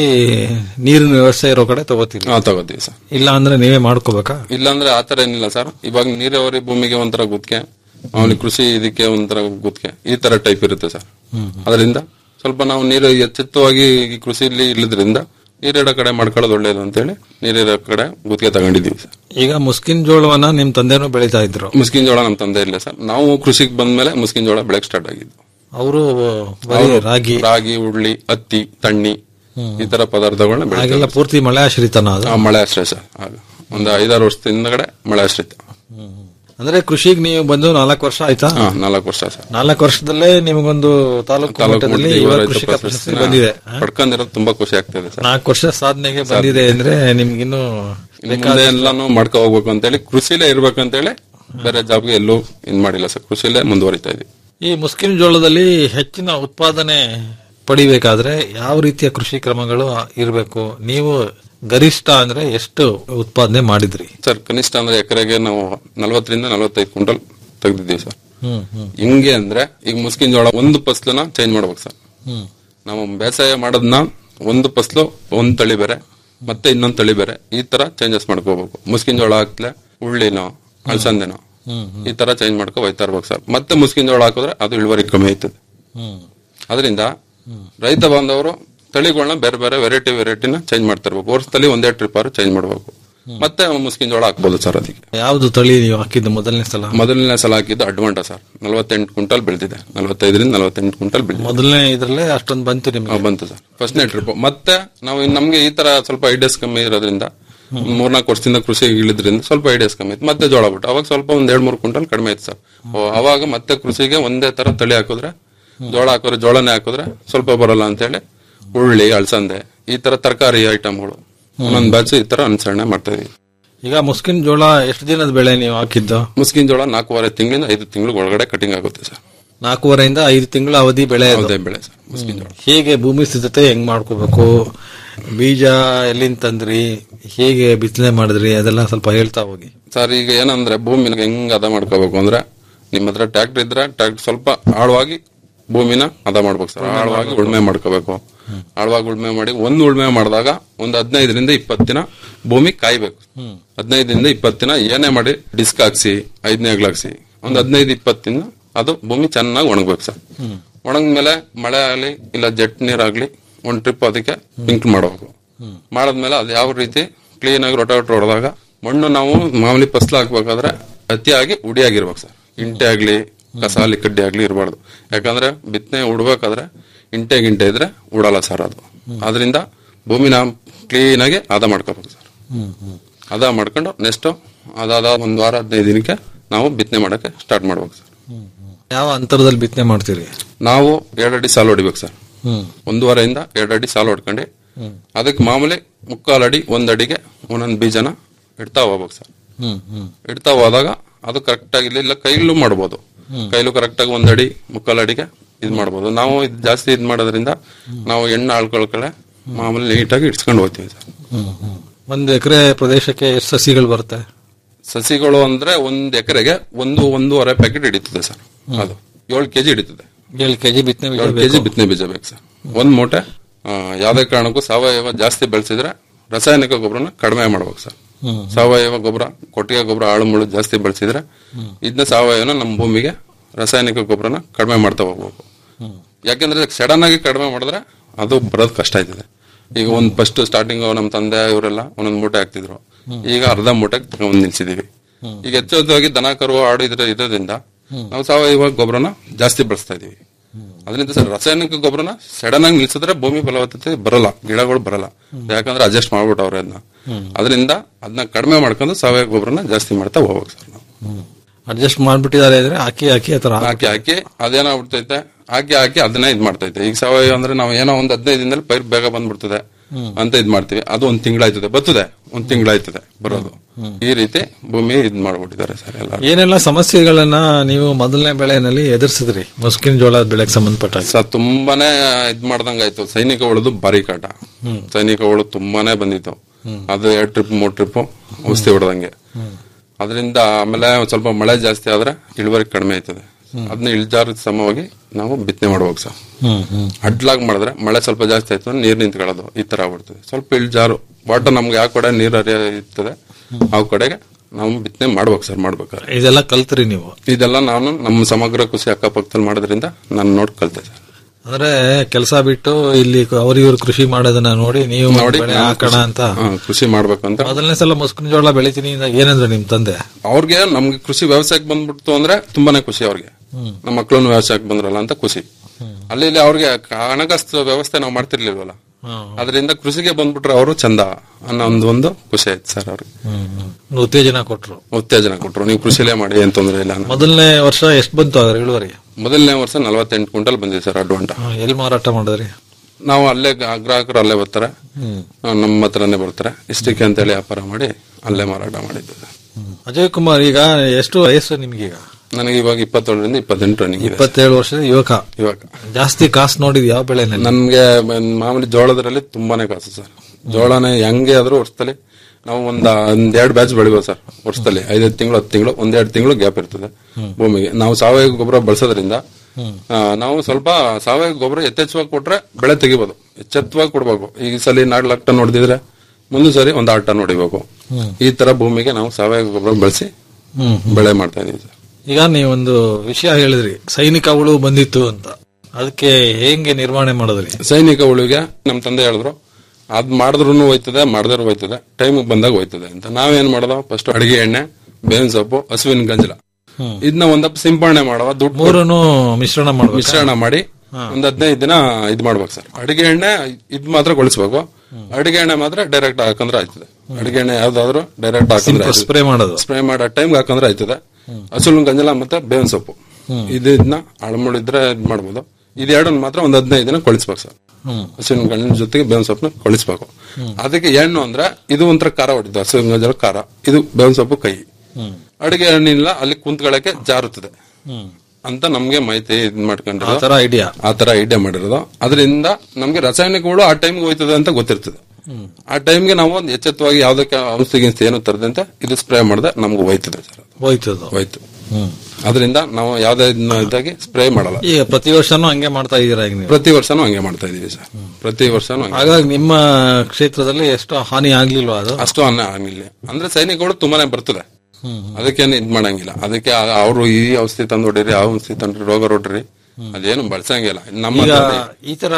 ನೀರಿನ ವ್ಯವಸ್ಥೆ ಇರೋ ಕಡೆ ತಗೋತೀವಿ ನಾವು ತಗೋತೀವಿ ಸರ್ ಇಲ್ಲ ಅಂದ್ರೆ ನೀವೇ ಮಾಡ್ಕೋಬೇಕಾ ಇಲ್ಲಾಂದ್ರೆ ಆತರ ಏನಿಲ್ಲ ಸರ್ ಇವಾಗ ನೀರಾವರಿ ಭೂಮಿಗೆ ಒಂಥರ ಗುತ್ತಿಗೆ ಅವನಿಗೆ ಕೃಷಿ ಇದಕ್ಕೆ ಒಂಥರ ಗುತ್ತಿಗೆ ಈ ತರ ಟೈಪ್ ಇರುತ್ತೆ ಸರ್ ಅದರಿಂದ ಸ್ವಲ್ಪ ನಾವು ನೀರು ಎಚ್ಚೆತ್ತವಾಗಿ ಈ ಕೃಷಿಲಿ ಇಲ್ಲದ್ರಿಂದ ನೀರಿರೋ ಕಡೆ ಮಾಡ್ಕೊಳ್ಳೋದು ಒಳ್ಳೇದು ಅಂತೇಳಿ ನೀರಿರೋ ಕಡೆ ಗುತ್ತಿಗೆ ತಗೊಂಡಿದೀವಿ ಸರ್ ಈಗ ಮುಸ್ಕಿನ್ ಜೋಳವನ್ನ ನಿಮ್ ತಂದೆನೂ ಬೆಳಿತಾ ಇದ್ರು ಮುಸ್ಕಿನ್ ಜೋಳ ನಮ್ಮ ತಂದೆ ಇಲ್ಲ ಸರ್ ನಾವು ಕೃಷಿಗೆ ಬಂದ್ಮೇಲೆ ಮುಸ್ಕಿನ್ ಜೋಳ ಬೆಳಕ್ ಸ್ಟಾರ್ಟ್ ಆಗಿದ್ದು ಅವರು ಬರೀ ಅವ್ರು ರಾಗಿ ರಾಗಿ ಉಳ್ಳಿ ಹತ್ತಿ ತಣ್ಣಿ ಈ ತರ ಪದಾರ್ಥಗಳನ್ನ ಹಾಗೆಲ್ಲ ಬೆಳಿತಾರೆ ಪೂರ್ತಿ ಮಳೆ ಆಶ್ರಿತನ ಅದು ಆ, ಮಳೆ ಆಶ್ರಯ ಸರ್ ಆಗ ಒಂದು ಐದಾರು ವರ್ಷದ ಹಿಂದಗಡೆ ಮಳೆ ಆಶ್ರಿತ ಅಂದ್ರೆ ಕೃಷಿಗೆ ನೀವು ಬಂದು ನಾಲ್ಕು ವರ್ಷ ಆಯ್ತಾ ಹಾ ನಾಲ್ಕು ವರ್ಷ ಸರ್ ನಾಲ್ಕು ವರ್ಷದಲ್ಲೇ ನಿಮಗೊಂದು ತಾಲೂಕು ತಾಲೂಕು ಮಟ್ಟದಲ್ಲಿ ಮಟ್ಟದಲ್ಲಿ ಯುವ ಯುವ ರೈತ ಕೃಷಿಕ ಪ್ರಶಸ್ತಿ ಪ್ರಶಸ್ತಿನ ಬಂದಿದೆ ಪಡ್ಕೊಂಡಿರೋದು ತುಂಬಾ ಖುಷಿ ಆಗ್ತದೆ ಸರ್ ನಾಲ್ಕು ವರ್ಷ ಸಾಧನೆಗೆ ಬಂದಿದೆ ಅಂದ್ರೆ ನಿಮ್ಗಿನ್ನು ಇನ್ನು ಮುಂದೆ ಎಲ್ಲಾನು ಮಾಡ್ಕೊ ಹೋಗ್ಬೇಕು ಅಂತೇಳಿ ಕೃಷಿಲೇ ಇರ್ಬೇಕಂತೇಳಿ ಬೇರೆ ಜಾಬ್ಗೆ ಎಲ್ಲೂ ಇದ್ ಮಾಡಿಲ್ಲ ಸರ್ ಕೃಷಿಲೇ ಮುಂದುವರಿತಾ ಇದೀವಿ ಈ ಮುಸ್ಕಿನ್ ಜೋಳದಲ್ಲಿ ಹೆಚ್ಚಿನ ಉತ್ಪಾದನೆ ಪಡಿಬೇಕಾದ್ರೆ ಯಾವ ರೀತಿಯ ಕೃಷಿ ಕ್ರಮಗಳು ಇರಬೇಕು ನೀವು ಗರಿಷ್ಠ ಅಂದ್ರೆ ಎಷ್ಟು ಉತ್ಪಾದನೆ ಮಾಡಿದ್ರಿ ಸರ್ ಕನಿಷ್ಠ ಅಂದ್ರೆ ಎಕರೆಗೆ ನಾವು ನಲವತ್ತರಿಂದ ನಲವತ್ತೈದು ಕ್ವಿಂಟಲ್ ತೆಗ್ದಿದ್ದೀವಿ ಸರ್ ಹ್ಮ್ ಹ್ಮ್ ಹಿಂಗೆ ಅಂದ್ರೆ ಈಗ ಮುಸ್ಕಿನ್ ಜೋಳ ಒಂದು ಫಸ್ಲನ್ನ ಚೇಂಜ್ ಮಾಡ್ಬೇಕು ಸರ್ ಹ್ಮ್ ನಾವು ಬೇಸಾಯ ಮಾಡೋದನ್ನ ಒಂದು ಫಸ್ಲು ಒಂದ್ ತಳಿ ಬೇರೆ ಮತ್ತೆ ಇನ್ನೊಂದ್ ತಳಿ ಬೇರೆ ಈ ತರ ಚೇಂಜಸ್ ಮಾಡ್ಕೋಬೇಕು ಮುಸ್ಕಿನ್ ಜೋಳ ಹಾಕ್ಲೆ ಉಳ್ಳಿನೋ ಅಲಸಂದೆನೋ ಹ್ಮ್ ಈ ತರ ಚೇಂಜ್ ಮಾಡ್ಕೊ ಹೋಯ್ತಾ ಇರ್ಬೇಕು ಸರ್ ಮತ್ತೆ ಮುಸ್ಕಿನ್ ಜೋಳ ಹಾಕಿದ್ರೆ ಅದು ಇಳುವರಿ ಕಮ್ಮಿ ಆಯ್ತದೆ ಹ್ಮ್ ಅದರಿಂದ ರೈತ ಬಾಂಧವರು ತಳಿಗಳನ್ನ ಬೇರೆ ಬೇರೆ ವೆರೈಟಿ ವೆರೈಟಿನ ಚೇಂಜ್ ಮಾಡ್ತಾ ಇರ್ಬೇಕು ವರ್ಷದಲ್ಲಿ ಒಂದೇ ಟ್ರಿಪ್ ಆರು ಚೇಂಜ್ ಮಾಡಬೇಕು ಮತ್ತೆ ಮುಸ್ಕಿನ್ ಜೋಳ ಹಾಕ್ಬೋದು ಸರ್ ಅದಕ್ಕೆ ಯಾವ್ದು ತಳಿ ನೀವು ಹಾಕಿದ್ದು ಮೊದಲನೇ ಸಲ ಮೊದಲನೇ ಸಲ ಹಾಕಿದ್ದು ಅಡ್ವಾಂಟ ಸರ್ ನಲವತ್ತೆಂಟು ಕ್ವಿಂಟಲ್ ಬೆಳೆದಿದೆ ನಲವತ್ತೈದರಿಂದ ನಲವತ್ತೆಂಟು ಕ್ವಿಂಟಲ್ ಬೆಳೆದಿದೆ ಮೊದಲನೇ ಇದ್ರಲ್ಲೇ ಅಷ್ಟೊಂದು ಬಂತು ನಿಮ್ಗೆ ಆ, ಬಂತು ಸರ್ ಫಸ್ಟ್ನೇ ಟ್ರಿಪ್ ಮತ್ತೆ ನಾವು ಇನ್ ನಮ್ಗೆ ಈ ತರ ಸ್ವಲ್ಪ ಐಡಿಯಾಸ್ ಕಮ್ಮಿ ಇರೋದ್ರಿಂದ ಮೂರ್ನಾಲ್ಕು ವರ್ಷದಿಂದ ಕೃಷಿ ಇಳಿದ್ರಿಂದ ಸ್ವಲ್ಪ ಐಡಿಯಾಸ್ ಕಮ್ಮಿ ಇತ್ತು ಮತ್ತೆ ಜೋಳ ಬಿಟ್ಟು ಅವಾಗ ಸ್ವಲ್ಪ ಒಂದ್ ಎರಡ್ ಮೂರು ಕ್ವಿಂಟಲ್ ಕಡಿಮೆ ಇತ್ತು ಸರ್ ಓ, ಅವಾಗ ಮತ್ತೆ ಕೃಷಿಗೆ ಒಂದೇ ತರ ತಳಿ ಹಾಕಿದ್ರೆ ಜೋಳ ಹಾಕಿದ್ರೆ ಜೋಳನೇ ಹಾಕಿದ್ರೆ ಸ್ವಲ್ಪ ಬರಲ್ಲ ಅಂತ ಹೇಳಿ ಉಳ್ಳಿ ಅಳಸಂದೆ ಈ ತರ ತರಕಾರಿ ಐಟಮ್ಗಳು ಒಂದೊಂದ್ ಬ್ಯಾಚ್ ಈ ತರ ಅನುಸರಣೆ ಮಾಡ್ತಾ ಇದೀವಿ ಈಗ ಮುಸ್ಕಿನ್ ಜೋಳ ಎಷ್ಟು ದಿನದ ಬೆಳೆ ನೀವು ಹಾಕಿದ್ದು ಮುಸ್ಕಿನ ಜೋಳ ನಾಲ್ಕೂವರೆ ತಿಂಗಳಿಂದ ಐದು ತಿಂಗಳು ಒಳಗಡೆ ಕಟಿಂಗ್ ಆಗುತ್ತೆ ಸರ್ ನಾಲ್ಕೂವರೆಯಿಂದ ಐದು ತಿಂಗಳ ಅವಧಿ ಬೆಳೆ ಅದು. ಅದೇ ಬೆಳೆ ಸರ್ ಮುಸ್ಕಿನ ಜೋಳ ಹೇಗೆ ಭೂಮಿ ಸಿದ್ಧತೆ ಹೆಂಗ್ ಮಾಡ್ಕೋಬೇಕು ಬೀಜ ಎಲ್ಲಿಂದ ತಂದ್ರಿ ಹೇಗೆ ಬಿತ್ತನೆ ಮಾಡಿದ್ರಿ ಅದೆಲ್ಲ ಸ್ವಲ್ಪ ಹೇಳ್ತಾ ಹೋಗಿ ಸರ್ ಈಗ ಏನಂದ್ರೆ ಭೂಮಿನ ಹೆಂಗ್ ಹದ ಮಾಡ್ಕೋಬೇಕು ಅಂದ್ರೆ ನಿಮ್ಮ ಹತ್ರ ಟ್ರ್ಯಾಕ್ಟರ್ ಇದ್ರೆ ಟ್ರ್ಯಾಕ್ಟರ್ ಸ್ವಲ್ಪ ಆಳವಾಗಿ ಭೂಮಿನ ಹದ ಮಾಡ್ಬೇಕು ಸರ್ ಆಳವಾಗಿ ಉಳ್ಮೆ ಮಾಡ್ಕೋಬೇಕು ಆಳವಾಗಿ ಉಳ್ಮೆ ಮಾಡಿ ಒಂದು ಉಳ್ಮೆ ಮಾಡಿದಾಗ ಒಂದು ಹದಿನೈದರಿಂದ ಇಪ್ಪತ್ತು ದಿನ ಭೂಮಿ ಕಾಯ್ಬೇಕು ಹದಿನೈದರಿಂದ ಇಪ್ಪತ್ತು ದಿನ ಏನೇ ಮಾಡಿ ಡಿಸ್ಕ್ ಹಾಕ್ಸಿ ಐದನೇ ಹಾಕ್ಸಿ ಒಂದು ಹದಿನೈದು ಇಪ್ಪತ್ತು ದಿನ ಅದು ಭೂಮಿ ಚೆನ್ನಾಗಿ ಒಣಗ್ಬೇಕು ಸರ್ ಒಣಗ್ಮೇಲೆ ಮಳೆ ಆಗಲಿ ಇಲ್ಲ ಜೆಟ್ ನೀರಾಗ್ಲಿ ಒಂದ್ ಟ್ರಿಪ್ ಅದಕ್ಕೆ ಪಿಂಕ್ ಮಾಡಬೇಕು ಮಾಡಾದ್ಮೇಲೆ ಅದು ಯಾವ ರೀತಿ ಕ್ಲೀನ್ ಆಗಿ ರೊಟಾವೇಟರ್ ಹೊಡೆದಾಗ ಮಣ್ಣು ನಾವು ಮಾಮೂಲಿ ಫಸಲು ಹಾಕ್ಬೇಕಾದ್ರೆ ಅತಿಯಾಗಿ ಉಡಿಯಾಗಿರ್ಬೇಕು ಸರ್ ಇಂಟೆ ಆಗ್ಲಿ ಕಸಾಲಿ ಕಡ್ಡಿ ಆಗ್ಲಿ ಇರಬಾರ್ದು ಯಾಕಂದ್ರೆ ಬಿತ್ತನೆ ಉಡ್ಬೇಕಾದ್ರೆ ಇಂಟೆ ಗಿಂಟೆ ಇದ್ರೆ ಉಡಲ್ಲ ಸರ್ ಅದು ಅದರಿಂದ ಭೂಮಿನ ಕ್ಲೀನ್ ಆಗಿ ಹದ ಮಾಡ್ಕೋಬೇಕು ಸರ್ ಹದ ಮಾಡ್ಕೊಂಡು ನೆಕ್ಸ್ಟ್ ಅದಾದ ಒಂದ್ ವಾರ ಹದಿನೈದು ದಿನಕ್ಕೆ ನಾವು ಬಿತ್ತನೆ ಮಾಡಕ್ಕೆ ಸ್ಟಾರ್ಟ್ ಮಾಡ್ಬೇಕು ಸರ್ ಯಾವ ಅಂತರದಲ್ಲಿ ಬಿತ್ತನೆ ಮಾಡ್ತೀರಿ ನಾವು ಎರಡಡಿ ಸಾಲು ಹೊಡಿಬೇಕು ಸರ್ ಹ್ಮ್ ಒಂದೂವರೆಯಿಂದ ಎರಡು ಅಡಿ ಸಾಲು ಹೊಡ್ಕೊಂಡು ಅದಕ್ಕೆ ಮಾಮೂಲಿ ಮುಕ್ಕಾಲು ಅಡಿ ಒಂದ್ ಅಡಿಗೆ ಒಂದೊಂದು ಬೀಜನ ಇಡ್ತಾ ಹೋಗ್ಬೇಕು ಸರ್ ಹ್ಮ್ ಹ್ಮ್ ಇಡ್ತಾ ಹೋದಾಗ ಅದು ಕರೆಕ್ಟ್ ಆಗಿ ಇಲ್ಲ ಕೈಲೂ ಮಾಡ್ಬೋದು ಕೈಲೂ ಕರೆಕ್ಟ್ ಆಗಿ ಒಂದ್ ಅಡಿ ಮುಕ್ಕಾಲು ಅಡಿಗೆ ಇದ್ ಮಾಡ್ಬೋದು ನಾವು ಇದು ಜಾಸ್ತಿ ಇದ್ ಮಾಡೋದ್ರಿಂದ ನಾವು ಎಣ್ಣೆ ಆಳ್ಕೊಳ್ಕಳೆ ಮಾಮೂಲಿ ನೀಟಾಗಿ ಇಡ್ಸ್ಕೊಂಡು ಹೋಗ್ತೀವಿ ಸರ್ ಹ್ಮ್ ಹ್ಮ್ ಒಂದ್ ಎಕರೆ ಪ್ರದೇಶಕ್ಕೆ ಎಷ್ಟು ಸಸಿಗಳು ಬರುತ್ತೆ ಸಸಿಗಳು ಅಂದ್ರೆ ಒಂದ್ ಎಕರೆಗೆ ಒಂದು ಒಂದೂವರೆ ಪ್ಯಾಕೆಟ್ ಹಿಡಿತದೆ ಸರ್ ಅದು ಏಳು ಕೆಜಿ ಹಿಡಿತದೆ ಏಳು ಕೆಜಿ ಬಿತ್ತನೆ ಬೀಜ ಏಳು ಬೇಕು. ಕೆಜಿ ಬಿತ್ತನೆ ಬೀಜ ಬೇಕು ಸರ್ ಒಂದ್ ಮೂಟೆ ಆ, ಯಾವ್ದೇ ಕಾರಣಕ್ಕೂ ಸಾವಯವ ಜಾಸ್ತಿ ಬೆಳೆಸಿದ್ರೆ ರಾಸಾಯನಿಕ ಗೊಬ್ಬರನ ಕಡಿಮೆ ಮಾಡ್ಬೇಕು ಸರ್ ಹ್ಮ್. ಸಾವಯವ ಗೊಬ್ಬರ ಕೊಟ್ಟಿಗೆ ಗೊಬ್ಬರ ಆಳು ಮುಳು ಜಾಸ್ತಿ ಬೆಳೆಸಿದ್ರೆ ಇದನ್ನ ಸಾವಯವನ ನಮ್ಮ ಭೂಮಿಗೆ ರಾಸಾಯನಿಕ ಗೊಬ್ಬರನ ಕಡಿಮೆ ಮಾಡ್ತಾ ಹೋಗ್ಬೇಕು ಯಾಕೆಂದ್ರೆ ಸಡನ್ ಆಗಿ ಕಡಿಮೆ ಮಾಡಿದ್ರೆ ಅದು ಬರೋದು ಕಷ್ಟ ಆಯ್ತದೆ ಈಗ ಒಂದ್ ಫಸ್ಟ್ ಸ್ಟಾರ್ಟಿಂಗ್ ನಮ್ಮ ತಂದೆ ಇವರೆಲ್ಲ ಒಂದೊಂದ್ ಮೂಟೆ ಹಾಕ್ತಿದ್ರು ಈಗ ಅರ್ಧ ಮೂಟೆ ತಗೊಂಡ್ ನಿಲ್ಸಿದೀವಿ ಈಗ ಹೆಚ್ಚಾಗಿ ದನ ಕರು ಆಡು ಇದ್ರ ಇರೋದ್ರಿಂದ ನಾವು ಸಾವಯವ ಗೊಬ್ಬರನ ಜಾಸ್ತಿ ಬಳಸ್ತಾ ಇದೀವಿ ಅದರಿಂದ ಸರ್ ರಾಸಾಯನಿಕ ಗೊಬ್ಬರನ ಸಡನ್ ಆಗಿ ನಿಲ್ಸಿದ್ರೆ ಭೂಮಿ ಫಲವತ್ತತೆ ಬರಲ್ಲ ಗಿಡಗಳು ಬರಲ್ಲ ಯಾಕಂದ್ರೆ ಅಡ್ಜಸ್ಟ್ ಮಾಡ್ಬಿಟ್ಟವ್ರೆ ಅದನ್ನ ಅದರಿಂದ ಅದನ್ನ ಕಡಿಮೆ ಮಾಡ್ಕೊಂಡು ಸಾವಯವ ಗೊಬ್ಬರನ ಜಾಸ್ತಿ ಮಾಡ್ತಾ ಹೋಗ್ಬೇಕು ಸರ್ ನಾವು ಅಡ್ಜಸ್ಟ್ ಮಾಡ್ಬಿಟ್ಟಿದ್ದಾರೆ ಅಂದ್ರೆ ಹಾಕಿ ಹಾಕಿ ಆತರ ಹಾಕಿ ಹಾಕಿ ಅದೇನಾಗ್ಬಿಡ್ತೈತೆ ಹಾಕಿ ಹಾಕಿ ಅದನ್ನ ಇದ್ ಮಾಡ್ತೈತೆ ಈಗ ಸಾವಯವ ಅಂದ್ರೆ ನಾವು ಏನೋ ಒಂದ್ ಹದಿನೈದು ದಿನದಲ್ಲಿ ಪೈರ್ ಬೇಗ ಬಂದ್ಬಿಡ್ತದೆ ಅಂತ ಇದ್ ಮಾಡ್ತೀವಿ ಅದು ಒಂದ್ ತಿಂಗಳಾಯ್ತದೆ ಬರ್ತದೆ ಒಂದ್ ತಿಂಗಳಾಯ್ತದೆ ಬರೋದು ಈ ರೀತಿ ಭೂಮಿ ಇದ್ ಮಾಡ್ಬಿಟ್ಟಿದ್ದಾರೆ ಸರ್ ಎಲ್ಲ ಏನೆಲ್ಲ ಸಮಸ್ಯೆಗಳನ್ನ ನೀವು ಮೊದಲನೇ ಬೆಳೆನಲ್ಲಿ ಎದುರಿಸಿದ್ರಿ ಮುಸ್ಕಿನ್ ಜೋಳದ ಬೆಳೆಗೆ ಸಂಬಂಧಪಟ್ಟ ಸರ್ ತುಂಬಾನೇ ಇದ್ ಮಾಡ್ದಂಗ ಆಯ್ತು ಸೈನಿಕ ಉಳಿದು ಬಾರಿ ಕಾಟ ಸೈನಿಕ ಉಳು ತುಂಬಾನೇ ಬಂದಿತ್ತು ಅದು ಎರಡ್ ಟ್ರಿಪ್ ಮೂರ್ ಟ್ರಿಪ್ ಔಷಧಿ ಹೊಡೆದಂಗೆ ಅದರಿಂದ ಆಮೇಲೆ ಒಂದ್ ಸ್ವಲ್ಪ ಮಳೆ ಜಾಸ್ತಿ ಆದ್ರೆ ಇಳುವರಿ ಕಡಿಮೆ ಆಯ್ತದೆ ಅದನ್ನ ಇಳ್ಜಾರ ಸಮವಾಗಿ ನಾವು ಬಿತ್ತನೆ ಮಾಡ್ಬೇಕು ಸರ್ ಹ್ಮ್ ಹ್ಮ್ ಅಡ್ಲಾಗ್ ಮಾಡಿದ್ರೆ ಮಳೆ ಸ್ವಲ್ಪ ಜಾಸ್ತಿ ಆಯ್ತು ಅಂದ್ರೆ ನೀರ್ ನಿಂತ್ಕೊಳ್ಳೋದು ಈ ತರ ಆಗ್ಬಿಡ್ತದೆ ಸ್ವಲ್ಪ ಇಳ್ಜಾರು ವಾಟರ್ ನಮ್ಗೆ ಯಾವ ಕಡೆ ನೀರ್ ಹರಿಯ ಇರ್ತದೆ ಆ ಕಡೆಗೆ ನಾವು ಬಿತ್ತನೆ ಮಾಡ್ಬೇಕು ಸರ್ ಮಾಡ್ಬೇಕಾದ್ರೆ ಇದೆಲ್ಲ ಕಲ್ತ್ರಿ ನೀವು ಇದೆಲ್ಲ ನಾನು ನಮ್ಮ ಸಮಗ್ರ ಕೃಷಿ ಅಕ್ಕಪಕ್ಕದಲ್ಲಿ ಮಾಡೋದ್ರಿಂದ ನಾನು ನೋಡಿ ಕಲ್ತೆ ಸರ್ ಅಂದ್ರೆ ಕೆಲಸ ಬಿಟ್ಟು ಇಲ್ಲಿ ಅವ್ರ ಇವ್ರು ಕೃಷಿ ಮಾಡೋದನ್ನ ನೋಡಿ ನೀವು ಒಂದ್ ನೋಡಿ ಬೆಳೆ ನಾನು ಹಾಕೋಣ ಕೃಷಿ- ಅಂತ ಹಾ, ಕೃಷಿ ಮಾಡ್ಬೇಕು ಅಂತ ಮೊದಲನೇ ಸಲ ಮುಸ್ಕಿನ ಜೋಳ ಬೆಳಿತೀನಿ ಅಂದಾಗ ಏನಂದ್ರೆ ನಿಮ್ ತಂದೆ ಅವ್ರಿಗೆ ನಮ್ಗೆ ಕೃಷಿ ವ್ಯವಸಾಯಕ್ಕೆ ಬಂದ್ಬಿಡ್ತು ಅಂದ್ರೆ ತುಂಬಾನೇ ಖುಷಿ ಅವ್ರಿಗೆ ನಮ್ಮ ಮಕ್ಕಳನ್ನು ವ್ಯವಸಾಯಕ್ಕೆ ಬಂದ್ರಲ್ಲ ಅಂತ ಖುಷಿ ಅಲ್ಲಿ ಇಲ್ಲಿ ಅವ್ರಿಗೆ ಹಣಕಾಸು ವ್ಯವಸ್ಥೆ ನಾವು ಮಾಡ್ತಿರ್ಲಿಲ್ವಲ್ಲ ಅದರಿಂದ ಕೃಷಿಗೆ ಬಂದ್ಬಿಟ್ರೆ ಅವರು ಚಂದ ಅನ್ನೋ ಒಂದು ಒಂದು ಖುಷಿ ಆಯ್ತು ಸರ್ ಅವ್ರಿಗೆ ಒಂದು ಉತ್ತೇಜನ ಕೊಟ್ರು ಉತ್ತೇಜನ ಕೊಟ್ರು ನೀವು ಕೃಷಿಲೇ ಮಾಡಿ ಏನ್ ತೊಂದ್ರೆ ಇಲ್ಲ ಅನ್ನೋ. ಮೊದಲನೇ ವರ್ಷ ಎಷ್ಟು ಬಂತು ಅದ್ರ ಇಳುವರಿ ಮೊದಲನೇ ವರ್ಷ ನಲವತ್ತೆಂಟು ಕ್ವಿಂಟಲ್ ಬಂದಿದೆ ಸರ್ ಅಡ್ವಾಂಟ ಹಾ, ಎಲ್ಲಿ ಮಾರಾಟ ಮಾಡಿದ್ರಿ ನಾವು ಅಲ್ಲೇ ಗ- ಗ್ರಾಹಕರು ಅಲ್ಲೇ ಬರ್ತಾರೆ ಆ, ನಮ್ಮ ಹತ್ರನೇ ಬರ್ತಾರೆ ಇಷ್ಟಕ್ಕೆ ಅಂತೇಳಿ ವ್ಯಾಪಾರ ಮಾಡಿ ಅಲ್ಲೇ ಮಾರಾಟ ಮಾಡಿದ್ದು ಸರ್. ಅಜಯ್ ಕುಮಾರ್ ಈಗ ಎಷ್ಟು ವಯಸ್ಸು ನಿಮ್ಗೀಗ ನನಗೆ ಇವಾಗ ಇಪ್ಪತ್ತೇಳರಿಂದ ಇಪ್ಪತ್ತೆಂಟು ರನ್ನಿಂಗ್ ಇದೆ ಇಪ್ಪತ್ತೇಳು ವರ್ಷದ ಯುವಕ ಇವಾಗ ಜಾಸ್ತಿ ಕಾಸು ನೋಡಿದ್ ಯಾವ ಬೆಳೆನಲ್ಲಿ ನನ್ಗೆ ಮ- ಮಾಮೂಲಿ ಜೋಳದ್ರಲ್ಲಿ ತುಂಬಾನೇ ಕಾಸು ಸರ್ ಜೋಳನೇ ಹೆಂಗೆ ಆದ್ರೂ ವರ್ಷದಲ್ಲಿ ನಾವು ಒಂದ್ ಒಂದ್ ಎರಡು ಬ್ಯಾಚ್ ಬೆಳಿಬೋದು ಸರ್ ವರ್ಷದಲ್ಲಿ ಐದೈದು ತಿಂಗಳು ಹತ್ತು ತಿಂಗಳು ಒಂದೆರಡು ತಿಂಗಳು ಗ್ಯಾಪ್ ಇರ್ತದೆ ಭೂಮಿಗೆ ನಾವು ಸಾವಯವ ಗೊಬ್ಬರ ಬಳಸೋದ್ರಿಂದ ಆ, ನಾವು ಸ್ವಲ್ಪ ಸಾವಯವ ಗೊಬ್ಬರ ಯಥೇಚ್ಛವಾಗಿ ಕೊಟ್ರೆ ಬೆಳೆ ತೆಗಿಬೋದು ಎಚ್ಚೆತ್ತವಾಗಿ ಕೊಡ್ಬೇಕು ಈ ಸಲ ನಾಲ್ಕು ಟನ್ ಹೊಡೆದಿದ್ರೆ ಮುಂದಿನ ಸರಿ ಒಂದ್ ಆರು ಟನ್ ಹೊಡಿಬೇಕು ಈ ತರ ಭೂಮಿಗೆ ನಾವು ಸಾವಯವ ಗೊಬ್ಬರ ಬಳಸಿ ಹ್ಮ್ ಬೆಳೆ ಮಾಡ್ತಾ ಇದೀವಿ ಸರ್ ಈಗ ನೀವೊಂದು ವಿಷಯ ಹೇಳಿದ್ರಿ ಸೈನಿಕ ಹುಳು ಬಂದಿತ್ತು ಅಂತ ಅದಕ್ಕೆ ಹೆಂಗೆ ನಿರ್ವಹಣೆ ಮಾಡಿದ್ರಿ ಸೈನಿಕ ಉಳಿಗೆ ನಮ್ಮ ತಂದೆ ಹೇಳಿದ್ರು ಅದ್ ಮಾಡಿದ್ರು ಹೋಯ್ತದೆ ಮಾಡದ್ರು ಹೋಯ್ತದೆ ಟೈಮ್ ಬಂದಾಗ ಹೋಯ್ತದೆ ಅಂತ ನಾವೇನ್ ಮಾಡೋದು ಫಸ್ಟ್ ಅಡಿಗೆ ಎಣ್ಣೆ ಬೇವಿನ ಸೊಪ್ಪು ಹಸುವಿನ ಗಂಜಲ ಇದನ್ನ ಒಂದಪ್ಪ ಸಿಂಪರಣೆ ಮಾಡುವ ದುಡ್ಡು ಮೂರನ್ನು ಮಿಶ್ರಣ ಮಾಡ್ಬೇಕು ಮಿಶ್ರಣ ಮಾಡಿ ಒಂದ್ ಹದಿನೈದು ದಿನ ಇದ್ ಮಾಡ್ಬೇಕು ಸರ್ ಅಡಿಗೆ ಎಣ್ಣೆ ಇದ್ ಮಾತ್ರ ಕೊಳಿಸ್ಬೇಕು ಅಡಿಗೆ ಎಣ್ಣೆ ಮಾತ್ರ ಡೈರೆಕ್ಟ್ ಹಾಕಂದ್ರೆ ಆಯ್ತದೆ ಅಡಿಗೆ ಎಣ್ಣೆ ಯಾವ್ದಾದ್ರು ಡೈರೆಕ್ಟ್ ಹಾಕಂದ್ರೆ Simple spray ಮಾಡೋದು. ಸ್ಪ್ರೇ ಮಾಡೋ ಟೈಮ್ ಹಾಕಂದ್ರೆ ಆಯ್ತದೆ ಹಸುವಿನ ಗಂಜಲ ಮತ್ತೆ ಬೇವಿನ ಸೊಪ್ಪು ಇದನ್ನ ಅಳಮುಳಿದ್ರೆ ಇದ್ ಮಾಡ್ಬೋದು ಇದೆರಡನ್ನ ಮಾತ್ರ ಒಂದ್ ಹದಿನೈದು ದಿನ ಕೊಳಿಸ್ಬೇಕು ಸರ್ ಹಸುವಿನ ಗಂಡಿನ ಜೊತೆಗೆ ಬೇವಿನ ಸೊಪ್ಪನ್ನ ಕಳಿಸ್ಬೇಕು ಅದಕ್ಕೆ ಎಣ್ಣು ಅಂದ್ರೆ ಇದು ಒಂಥರ ಖಾರ ಹೊಡಿತು ಹಸುವಿನ ಗಂಜಲ ಖಾರ ಇದು ಬೇವಿನ ಸೊಪ್ಪು ಕೈ ಅಡಿಗೆ ಎಣ್ಣಿಲ್ಲ ಅಲ್ಲಿ ಕುಂತ್ಕೊಳ್ಳಕ್ಕೆ ಜಾರುತ್ತದೆ ಅಂತ ನಮ್ಗೆ ಮಾಹಿತಿ ಇದ್ ಮಾಡ್ಕೊಂಡಿರೋದು ಆ ತರ idea. ಆ ತರ ಐಡಿಯಾ ಮಾಡಿರೋದು ಅದರಿಂದ ನಮ್ಗೆ ರಾಸಾಯನಿಕಗಳು ಆ ಟೈಮ್ಗೆ ಹೋಯ್ತದೆ ಅಂತ ಗೊತ್ತಿರ್ತದೆ ಆ ಟೈಮ್ಗೆ ನಾವು ಒಂದು ಎಚ್ಚೆತ್ತವಾಗಿ ಯಾವ್ದಕ್ಕೆ ಔಷಧಿ ಗಿಂಷಧಿ ಏನು ತರದಂತೆ ಇದು ಸ್ಪ್ರೇ ಮಾಡಿದ್ರೆ ನಮ್ಗೆ ಹೋಯ್ತದೆ ಸರ್ ಹೋಯ್ತದು ಹೋಯ್ತು ಅದರಿಂದ ನಾವು ಯಾವ್ದೇ ಇದ್ನ ಇದಾಗಿ ಸ್ಪ್ರೇ ಮಾಡಲ್ಲ ಈಗ ಪ್ರತಿ ವರ್ಷನೂ ಹಂಗೆ ಮಾಡ್ತಾ ಇದೀರಾ ಈಗ ನೀವು ಪ್ರತಿ ವರ್ಷನೂ ಹಂಗೆ ಮಾಡ್ತಾ ಇದೀವಿ ಸರ್ ಪ್ರತಿ ವರ್ಷನೂ ಹಂಗೆ ಹಾಗಾಗಿ ನಿಮ್ಮ ಕ್ಷೇತ್ರದಲ್ಲಿ ಎಷ್ಟು ಹಾನಿ ಆಗ್ಲಿಲ್ವಾ ಅದು ಅಷ್ಟು ಅನ್ನ ಆಗಿಲ್ಲ ಅಂದ್ರೆ ಸೈನಿಕಗಳು ತುಂಬಾನೇ ಬರ್ತದೆ ಅದಕ್ಕೇನು ಇದ್ ಮಾಡಂಗಿಲ್ಲ ಅದಕ್ಕೆ ಅವರು ಈ ಔಷಧಿ ತಂದು ಹೊಡಿರಿ ಆ ಔಷಧಿ ತಂದ್ರಿ ರೋಗ ಹೊಡ್ರಿ ಅದೇನು ಬಳಸಂಗಿಲ್ಲ ನಮ್ಮ ಈಗ ಈ ತರ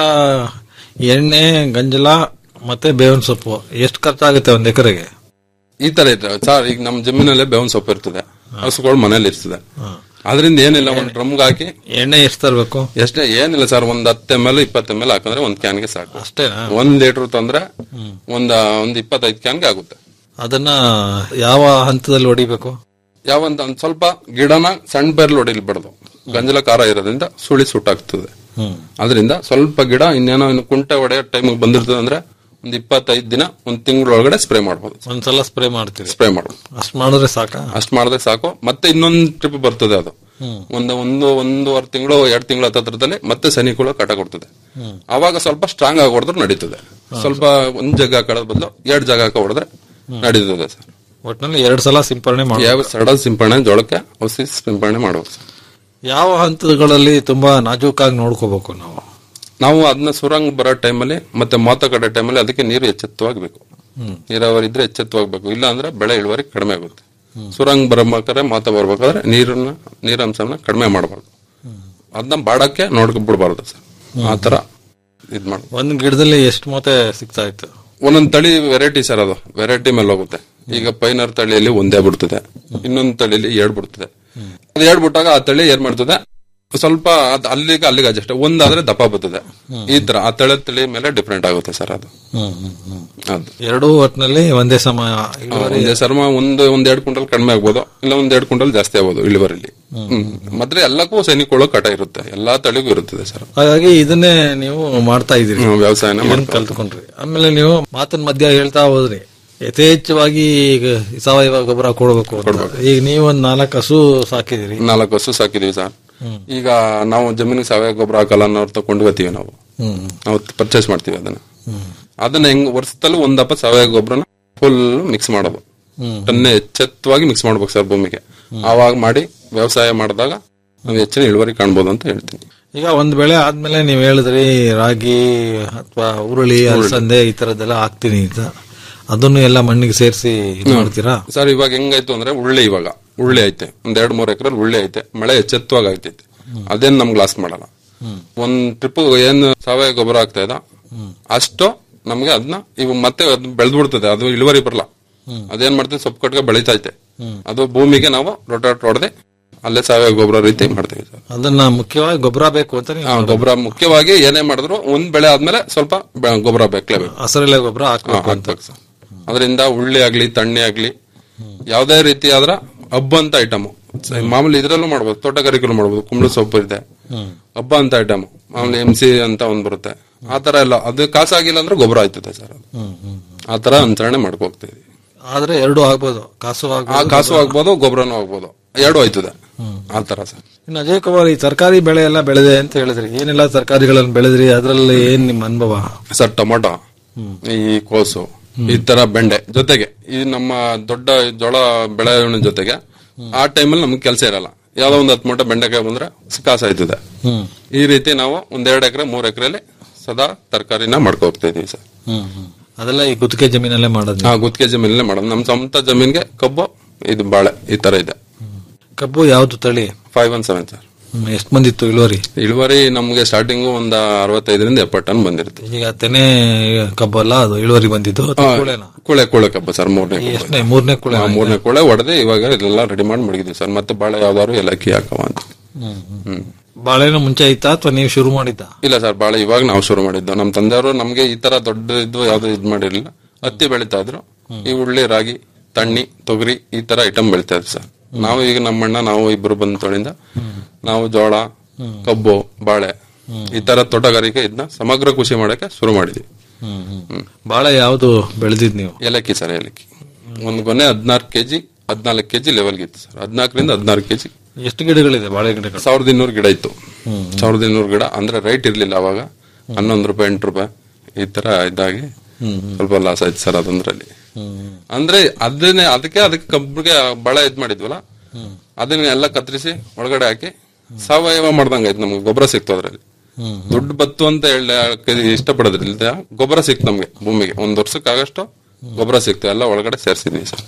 ಎಣ್ಣೆ ಗಂಜಲ ಮತ್ತೆ ಬೇವಿನ ಸೊಪ್ಪು ಎಷ್ಟು ಖರ್ಚಾಗುತ್ತೆ ಒಂದ್ ಎಕರೆಗೆ ಈ ತರ ಇರ್ತದೆ ಸರ್ ಈಗ ನಮ್ಮ ಜಮೀನಲ್ಲೇ ಬೇವಿನ ಸೊಪ್ಪು ಇರ್ತದೆ ಹಸುಗಳು ಮನೇಲಿ ಇರ್ತದೆ ಅದರಿಂದ ಏನಿಲ್ಲ ಒಂದ್ ಡ್ರಮ್ಗೆ ಹಾಕಿ ಎಣ್ಣೆ ಎಷ್ಟು ತರಬೇಕು ಎಷ್ಟೇ ಏನಿಲ್ಲ ಸರ್ ಒಂದ್ ಹತ್ತು ಎಮ್ ಎಲ್ ಇಪ್ಪತ್ತು ಎಮ್ ಎಲ್ ಹಾಕಂದ್ರೆ ಒಂದ್ ಕ್ಯಾನ್ಗೆ ಸಾಕು ಅಷ್ಟೇನಾ ಒಂದ್ ಲೀಟರ್ ತಂದ್ರೆ ಒಂದ್ ಒಂದ್ ಇಪ್ಪತ್ತೈದು ಕ್ಯಾನ್ಗೆ ಆಗುತ್ತೆ ಅದನ್ನ ಯಾವ ಹಂತದಲ್ಲಿ ಹೊಡಿಬೇಕು ಯಾವಂತ ಒಂದ್ ಸ್ವಲ್ಪ ಗಿಡನ ಸಣ್ಣ ಬೆರ್ಲು ಹೊಡಿಲ್ಬಾರ್ದು ಗಂಜಲ ಖಾರ ಇರೋದ್ರಿಂದ ಸುಳಿ ಸುಟ್ಟಾಗ್ತದೆ ಅದರಿಂದ ಸ್ವಲ್ಪ ಗಿಡ ಇನ್ನೇನೋ ಇನ್ನು ಕುಂಟೆ ಹೊಡೆಯೋ ಟೈಮಿಗೆ ಬಂದಿರ್ತದೆ ಅಂದ್ರೆ ಒಂದ್ ಇಪ್ಪತ್ತೈದು ದಿನ ಒಂದ್ ತಿಂಗಳೊಳಗಡೆ ಸ್ಪ್ರೇ ಮಾಡ್ಬೋದು ಒಂದ್ಸಲ ಸ್ಪ್ರೇ ಮಾಡ್ತೀವಿ ಸ್ಪ್ರೇ ಮಾಡ್ಬೋದು ಅಷ್ಟ್ ಮಾಡಿದ್ರೆ ಸಾಕ ಅಷ್ಟ್ ಮಾಡಿದ್ರೆ ಸಾಕು ಮತ್ತೆ ಇನ್ನೊಂದ್ ಟ್ರಿಪ್ ಬರ್ತದೆ ಅದು ಒಂದು ಒಂದು ಒಂದೂವರೆ ತಿಂಗಳು ಎರಡ್ ತಿಂಗಳು ಹತ್ತತ್ರದಲ್ಲಿ ಮತ್ತೆ ಸನಿಕುಳ ಕಟ ಕೊಡ್ತದೆ ಅವಾಗ ಸ್ವಲ್ಪ ಸ್ಟ್ರಾಂಗ್ ಆಗಿ ಹೊಡೆದ್ರೆ ನಡೀತದೆ ಸ್ವಲ್ಪ ಒಂದ್ ಜಾಗ ಹಾಕೋದ್ ಬದಲು ಎರಡ್ ಜಾಗ ಹಾಕಿ ಹೊಡೆದ್ರೆ ನಡೀತದೆ ಸರ್ ಒಟ್ನಲ್ಲಿ ಎರಡ್ ಸಲ ಸಿಂಪರಣೆ ಮಾಡಿ ಯಾವ ಸಡಲ್ ಸಿಂಪರಣೆ ಜೋಳಕ್ಕೆ ಔಷಧಿ ಸಿಂಪರಣೆ ಮಾಡ್ಬೇಕು ಸರ್ ಯಾವ ಹಂತಗಳಲ್ಲಿ ತುಂಬಾ ನಾಜೂಕಾಗಿ ನೋಡ್ಕೋಬೇಕು ನಾವು ನಾವು ಅದನ್ನ ಸುರಂಗ್ ಬರೋ ಟೈಮಲ್ಲಿ ಮತ್ತೆ ಮಾತ ಕಡೆ ಟೈಮಲ್ಲಿ ಅದಕ್ಕೆ ನೀರು ಎಚ್ಚೆತ್ತವಾಗಬೇಕು ನೀರಾವರಿ ಇದ್ರೆ ಎಚ್ಚೆತ್ತವಾಗಬೇಕು ಇಲ್ಲ ಅಂದ್ರೆ ಬೆಳೆ ಇಳುವರಿ ಕಡಿಮೆ ಆಗುತ್ತೆ ಸುರಂಗ್ ಬರ್ಬೇಕಾದ್ರೆ ಮಾತ ಬರ್ಬೇಕಾದ್ರೆ ನೀರನ್ನ ನೀರಂಶನ ಕಡಿಮೆ ಮಾಡಬಾರ್ದು ಅದನ್ನ ಬಾಡಕ್ಕೆ ನೋಡ್ಕೊಂಡ್ಬಿಡ್ಬಾರ್ದು ಸರ್ ಆ ತರ ಇದ್ ಮಾಡ ಒಂದ್ ಗಿಡದಲ್ಲಿ ಎಷ್ಟು ಮೂತೆ ಸಿಗ್ತಾ ಇತ್ತು ಒಂದೊಂದ್ ತಳಿ ವೆರೈಟಿ ಸರ್ ಅದು ವೆರೈಟಿ ಮೇಲೆ ಹೋಗುತ್ತೆ ಈಗ ಪೈನರ್ ತಳಿಯಲ್ಲಿ ಒಂದೇ ಬಿಡ್ತದೆ ಇನ್ನೊಂದ್ ತಳಿಯಲ್ಲಿ ಎರಡ್ ಬಿಡ್ತದೆ ಅದು ಎರಡ್ ಬಿಟ್ಟಾಗ ಆ ತಳಿ ಏನ್ ಮಾಡ್ತದೆ ಸ್ವಲ್ಪ ಅದ್ ಅಲ್ಲಿಗೆ ಅಲ್ಲಿಗೆ ಅಡ್ಜಸ್ಟ್ ಒಂದಾದ್ರೆ ದಪ್ಪ ಬರ್ತದೆ ಈ ತರ ಆ ತಳಿ ತಳಿ ಮೇಲೆ ಡಿಫ್ರೆಂಟ್ ಆಗುತ್ತೆ ಸರ್ ಅದು ಅದು ಎರಡೂ ಒಟ್ಟಿನಲ್ಲಿ ಒಂದೇ ಸಮ ಇಳುವರಿ ಒಂದೇ ಸರ್ಮ ಒಂದು ಒಂದ್ ಎರಡ್ ಕ್ವಿಂಟಲ್ ಕಡಿಮೆ ಆಗ್ಬೋದು ಇಲ್ಲ ಒಂದ್ ಎರಡ್ ಕ್ವಿಂಟಲ್ ಜಾಸ್ತಿ ಆಗ್ಬೋದು ಇಳುವರಿಲಿ ಹ್ಮ್ ಮತ್ತೆ ಎಲ್ಲಕ್ಕೂ ಸೈನಿಕೊಳ್ಳೋ ಕಟ ಇರುತ್ತೆ ಎಲ್ಲಾ ತಳಿಗೂ ಇರುತ್ತದೆ ಸರ್ ಹಾಗಾಗಿ ಇದನ್ನೇ ನೀವು ಮಾಡ್ತಾ ಇದೀರಿ ಹ್ಮ್, ವ್ಯವಸಾಯನ ಇದನ್ನ ಮಾಡ್ತಾ ಕಲ್ತ್ಕೊಂಡ್ರಿ ಆಮೇಲೆ ನೀವು ಮಾತಿನ ಮಧ್ಯ ಹೇಳ್ತಾ ಹೋದ್ರಿ ಯಥೇಚ್ಛವಾಗಿ ಈಗ ಸಾವಯವ ಗೊಬ್ಬರ ಕೊಡಬೇಕು ಅಂತ. ಈಗ ನೀವು ಒಂದ್ ನಾಲ್ಕು ಹಸು ಸಾಕಿದಿರಿ ನಾಲ್ಕು ವರ್ಷ ಸಾಕಿದೀವಿ ಸರ್ ಈಗ ನಾವು ಜಮೀನಿಗೆ ಸಾವಯವ ಗೊಬ್ಬರ ಹಾಕಲ್ಲ ಅನ್ನೋರು ತಗೊಂಡ್ಕೋತೀವಿ ನಾವು ಹ್ಮ್ ನಾವು ಪರ್ಚೇಸ್ ಮಾಡ್ತೀವಿ ಅದನ್ನ ಅದನ್ನ ಹೆಂಗ್ ವರ್ಷದಲ್ಲಿ ಒಂದಪ್ಪ ಸಾವಯವ ಗೊಬ್ಬರನ ಫುಲ್ ಮಿಕ್ಸ್ ಮಾಡೋದು ಹ್ಮ್. ಟನ್ನೆ ಎಚ್ಚೆತ್ತವಾಗಿ ಮಿಕ್ಸ್ ಮಾಡ್ಬೇಕು ಸರ್ ಭೂಮಿಗೆ ಆವಾಗ ಮಾಡಿ ವ್ಯವಸಾಯ ಮಾಡಿದಾಗ ನಾವು ಹೆಚ್ಚಿನ ಇಳುವರಿ ಕಾಣ್ಬೋದು ಅಂತ ಹೇಳ್ತೀನಿ ಈಗ ಒಂದ್ ಬೆಳೆ ಆದ್ಮೇಲೆ ನೀವ್ ಹೇಳಿದ್ರಿ ರಾಗಿ ಅಥವಾ ಉರುಳಿ ಅಲಸಂದೆ ಈ ತರದ್ದೆಲ್ಲ ಹಾಕ್ತೀನಿ ಅಂತ ಅದನ್ನು ಎಲ್ಲ ಮಣ್ಣಿಗೆ ಸೇರಿಸಿ ಮಾಡ್ತೀರಾ ಸರ್ ಇವಾಗ ಹೆಂಗಾಯ್ತು ಅಂದ್ರೆ ಉಳ್ಳಿ ಇವಾಗ ಉಳ್ಳಿ ಐತೆ ಒಂದ್ ಎರಡ್ ಮೂರ್ ಎಕರೆ ಉಳ್ಳಿ ಐತೆ ಮಳೆ ಎಚ್ಚೆತ್ತವಾಗಿ ಆಗ್ತೈತೆ ಅದೇನ್ ನಮ್ಗೆ ಲಾಸ್ ಮಾಡಲ್ಲ ಒಂದ್ ಟ್ರಿಪ್ ಏನ್ ಸಾವಯವ ಗೊಬ್ಬರ ಆಗ್ತಾ ಇದ ಅಷ್ಟು ನಮ್ಗೆ ಅದನ್ನ ಇವಾಗ ಮತ್ತೆ ಅದು ಬೆಳೆದ್ ಬಿಡ್ತದೆ ಅದು ಇಳುವರಿ ಬರಲ್ಲ ಅದೇನ್ ಮಾಡ್ತೀವಿ ಸೊಪ್ಪು ಕಟ್ಗೆ ಬೆಳೀತೈತೆ ಅದು ಭೂಮಿಗೆ ನಾವು ರೊಟಾಟ್ ಹೊಡೆದೆ ಅಲ್ಲೇ ಸಾವಯವ ಗೊಬ್ಬರ ರೀತಿ ಮಾಡ್ತೀವಿ ಸರ್ ಅದನ್ನ ಮುಖ್ಯವಾಗಿ ಗೊಬ್ಬರ ಬೇಕು ಅಂತ ನೀವು ಆ, ಗೊಬ್ಬರ ಮುಖ್ಯವಾಗಿ ಏನೇ ಮಾಡಿದ್ರು ಒಂದ್ ಬೆಳೆ ಆದ್ಮೇಲೆ ಸ್ವಲ್ಪ ಬೆ- ಗೊಬ್ಬರ ಬೇಕಲೇಬೇಕು ಹಸರೆಲೆ ಗೊಬ್ಬರ ಹಾಕ್ಬೇಕು ಅಂತ ಹಾಕ್ಬೇಕು ಸರ್ ಅದರಿಂದ ಉಳ್ಳಿ ಆಗ್ಲಿ ತಣ್ಣೆ ಆಗ್ಲಿ ಯಾವ್ದೇ ರೀತಿ ಆದ್ರ ಹಬ್ಬ ಅಂತ ಐಟಮ್ ಮಾಮೂಲಿ ಇದ್ರಲ್ಲೂ ಮಾಡ್ಬೋದು ತೋಟಗಾರಿಕೆಲ್ಲೂ ಮಾಡ್ಬೋದು ಕುಂಬಳ ಸೊಪ್ಪು ಇದೆ ಹಬ್ಬ ಅಂತ ಐಟಮ್ ಮಾಮೂಲಿ ಎಂ ಸಿ ಅಂತ ಒಂದ್ ಬರುತ್ತೆ ಆ ತರ ಎಲ್ಲ ಅದು ಕಾಸಾಗಿಲ್ಲ ಅಂದ್ರೆ ಗೊಬ್ಬರ ಆಯ್ತದೆ ಸರ್ ಅದು ಆ ತರ ಅನುಸರಣೆ ಮಾಡ್ಕೋಗ್ತೀವಿ ಆದ್ರೆ ಎರಡು ಆಗ್ಬೋದು ಕಾಸು ಆ ಆಗ್ಬೋದು ಕಾಸು ಆಗ್ಬೋದು ಗೊಬ್ಬರನೂ ಆಗ್ಬೋದು ಎರಡು ಆಯ್ತದೆ ಆ ತರ ಸರ್ ಇನ್ನು ಅಜಯ್ ಕುಮಾರ್ ಈ ತರಕಾರಿ ಬೆಳೆ ಎಲ್ಲ ಬೆಳೆದೆ ಅಂತ ಹೇಳಿದ್ರಿ ಏನೆಲ್ಲ ತರಕಾರಿಗಳನ್ನು ಬೆಳೆದ್ರಿ ಅದ್ರಲ್ಲಿ ಏನ್ ನಿಮ್ಮ ಅನುಭವ ಸರ್ ಟೊಮೊಟೊ ಈ ಕೋಸು ಈ ತರ ಬೆಂಡೆ ಜೊತೆಗೆ ಈ ನಮ್ಮ ದೊಡ್ಡ ಜೋಳ ಬೆಳೆಯೋಣ ಜೊತೆಗೆ ಆ ಟೈಮಲ್ಲಿ ನಮ್ಗೆ ಕೆಲಸ ಇರಲ್ಲ ಯಾವ್ದೋ ಒಂದು ಹತ್ತು ಮೂಟೆ ಬೆಂಡೆಕಾಯಿ ಬಂದ್ರೆ ಕಾಸು ಆಯ್ತದೆ ಹ್ಮ್ ಈ ರೀತಿ ನಾವು ಒಂದೆರಡು ಎಕರೆ ಮೂರ್ ಎಕರೆಲಿ ಸದಾ ತರಕಾರಿನ ಮಾಡ್ಕೊ ಹೋಗ್ತಾ ಇದೀವಿ ಸರ್ ಹ್ಮ್ ಹ್ಮ್. ಅದೆಲ್ಲ ಈ ಗುತ್ತಿಗೆ ಜಮೀನಲ್ಲೇ ಮಾಡೋದು ಆ ಗುತ್ತಿಗೆ ಜಮೀನಲ್ಲೇ ಮಾಡೋದು ನಮ್ಮ ಸ್ವಂತ ಜಮೀನ್ಗೆ ಕಬ್ಬು ಇದು ಬಾಳೆ ಈ ತರ ಇದೆ ಕಬ್ಬು ಯಾವ್ದು ತಳಿ five one seven sir hmm, ಎಷ್ಟ್ ಬಂದಿತ್ತು ಇಳುವರಿ ಇಳುವರಿ ನಮ್ಗೆ ಸ್ಟಾರ್ಟಿಂಗ್ ಒಂದ್ ಅರವತ್ತೈದರಿಂದ ಎಪ್ಪತ್ತು ಟನ್ ಬಂದಿರುತ್ತೆ ಈಗ ತೆನೆ ಕಬ್ಬು ಅಲ್ಲ ಅದು ಇಳುವರಿ ಬಂದಿದ್ದು ಅಥವಾ ಆ, ಕೂಳೆನಾ? ಕುಳೆ ಕುಳೆ ಕಬ್ಬು ಸರ್ ಮೂರನೇ ಕಬ್ಬು. ಎಷ್ಟನೇ ಮೂರನೇ ಕುಳೆ ಆ, ಮೂರನೇ ಕುಳೆ ಹೊಡೆದು ಇವಾಗ ಇದೆಲ್ಲ ರೆಡಿ ಮಾಡಿ ಮಡಗಿದ್ವಿ ಸರ್ ಮತ್ತೆ ಬಾಳೆ ಯಾವ್ದಾದ್ರು ಏಲಕ್ಕಿ ಹಾಕವ ಅಂತ ಹ್ಮ್, ಹ್ಮ್. ಹ್ಮ್ ಬಾಳೆನೂ ಮುಂಚೆ ಇತ್ತಾ ಅಥವಾ ನೀವು ಶುರು ಮಾಡಿದ್ದ ಇಲ್ಲ ಸರ್ ಬಾಳೆ ಇವಾಗ ನಾವು ಶುರು ಮಾಡಿದ್ದು ನಮ್ಮ ತಂದೆಯವರು ನಮ್ಗೆ ಈ ತರ ದೊಡ್ಡ ಇದು ಯಾವ್ದು ಇದ್ ಮಾಡಿರ್ಲಿಲ್ಲ ಹತ್ತಿ ಬೆಳಿತಾ ಇದ್ರು ಈ ಉಳ್ಳಿ ರಾಗಿ ತಣ್ಣಿ ತೊಗರಿ ಈ ತರ ಐಟಮ್ ಬೆಳಿತಾ ಇದ್ರು ಸರ್ ನಾವು ಈಗ ನಮ್ಮಣ್ಣ ನಾವು ಇಬ್ರು ಬಂದ ತೊಳಿಂದ ನಾವು ಜೋಳ ಕಬ್ಬು ಬಾಳೆ ಈ ತರ ತೋಟಗಾರಿಕೆ ಇದನ್ನ ಸಮಗ್ರ ಕೃಷಿ ಮಾಡಕ್ಕೆ ಶುರು ಮಾಡಿದ್ವಿ ಬಾಳೆ ಯಾವ್ದು ಬೆಳೆದಿದ್ ನೀವು ಏಲಕ್ಕಿ ಸರ್ ಏಲಕ್ಕಿ ಒಂದು ಗೊನೆ ಹದಿನಾರು ಕೆಜಿ ಹದಿನಾಲ್ಕು ಕೆಜಿ ಲೆವೆಲ್ಗೆ ಇತ್ತು ಸರ್ ಹದಿನಾಲ್ಕರಿಂದ ಹದಿನಾರು ಕೆಜಿ ಎಷ್ಟು ಗಿಡಗಳಿದೆ ಬಾಳೆ ಗಿಡಗಳು ಸಾವಿರದ ಇನ್ನೂರು ಗಿಡ ಇತ್ತು ಸಾವಿರದ ಇನ್ನೂರು ಗಿಡ ಅಂದ್ರೆ ರೈಟ್ ಇರ್ಲಿಲ್ಲ ಅವಾಗ ಹನ್ನೊಂದು ರೂಪಾಯಿ ಎಂಟು ರೂಪಾಯಿ ಈ ತರ ಇದ್ದಾಗಿ ಸ್ವಲ್ಪ ಲಾಸ್ ಆಯ್ತು ಸರ್ ಅದಂದ್ರಲ್ಲಿ ಅಂದ್ರೆ ಅದನ್ನೇ ಅದಕ್ಕೆ ಅದಕ್ಕೆ ಕಬ್ಬಿಗೆ ಬಳೆ ಇದ್ ಮಾಡಿದ್ವಲ್ಲ ಅದನ್ನ ಎಲ್ಲ ಕತ್ತರಿಸಿ ಒಳಗಡೆ ಹಾಕಿ ಸಾವಯವ ಮಾಡ್ದಂಗ ಆಯ್ತು ನಮ್ಗೆ ಗೊಬ್ಬರ ಸಿಕ್ತು ಅದ್ರಲ್ಲಿ ದುಡ್ಡು ಬತ್ತು ಅಂತ ಹೇಳಿ ಇಷ್ಟಪಡೋದ್ರಿಂದ ಗೊಬ್ಬರ ಸಿಕ್ತು ನಮ್ಗೆ ಭೂಮಿಗೆ ಒಂದ್ ವರ್ಷಕ್ಕಾಗಷ್ಟು ಗೊಬ್ಬರ ಸಿಕ್ತು ಎಲ್ಲ ಒಳಗಡೆ ಸೇರ್ಸಿದ್ವಿ ಸರ್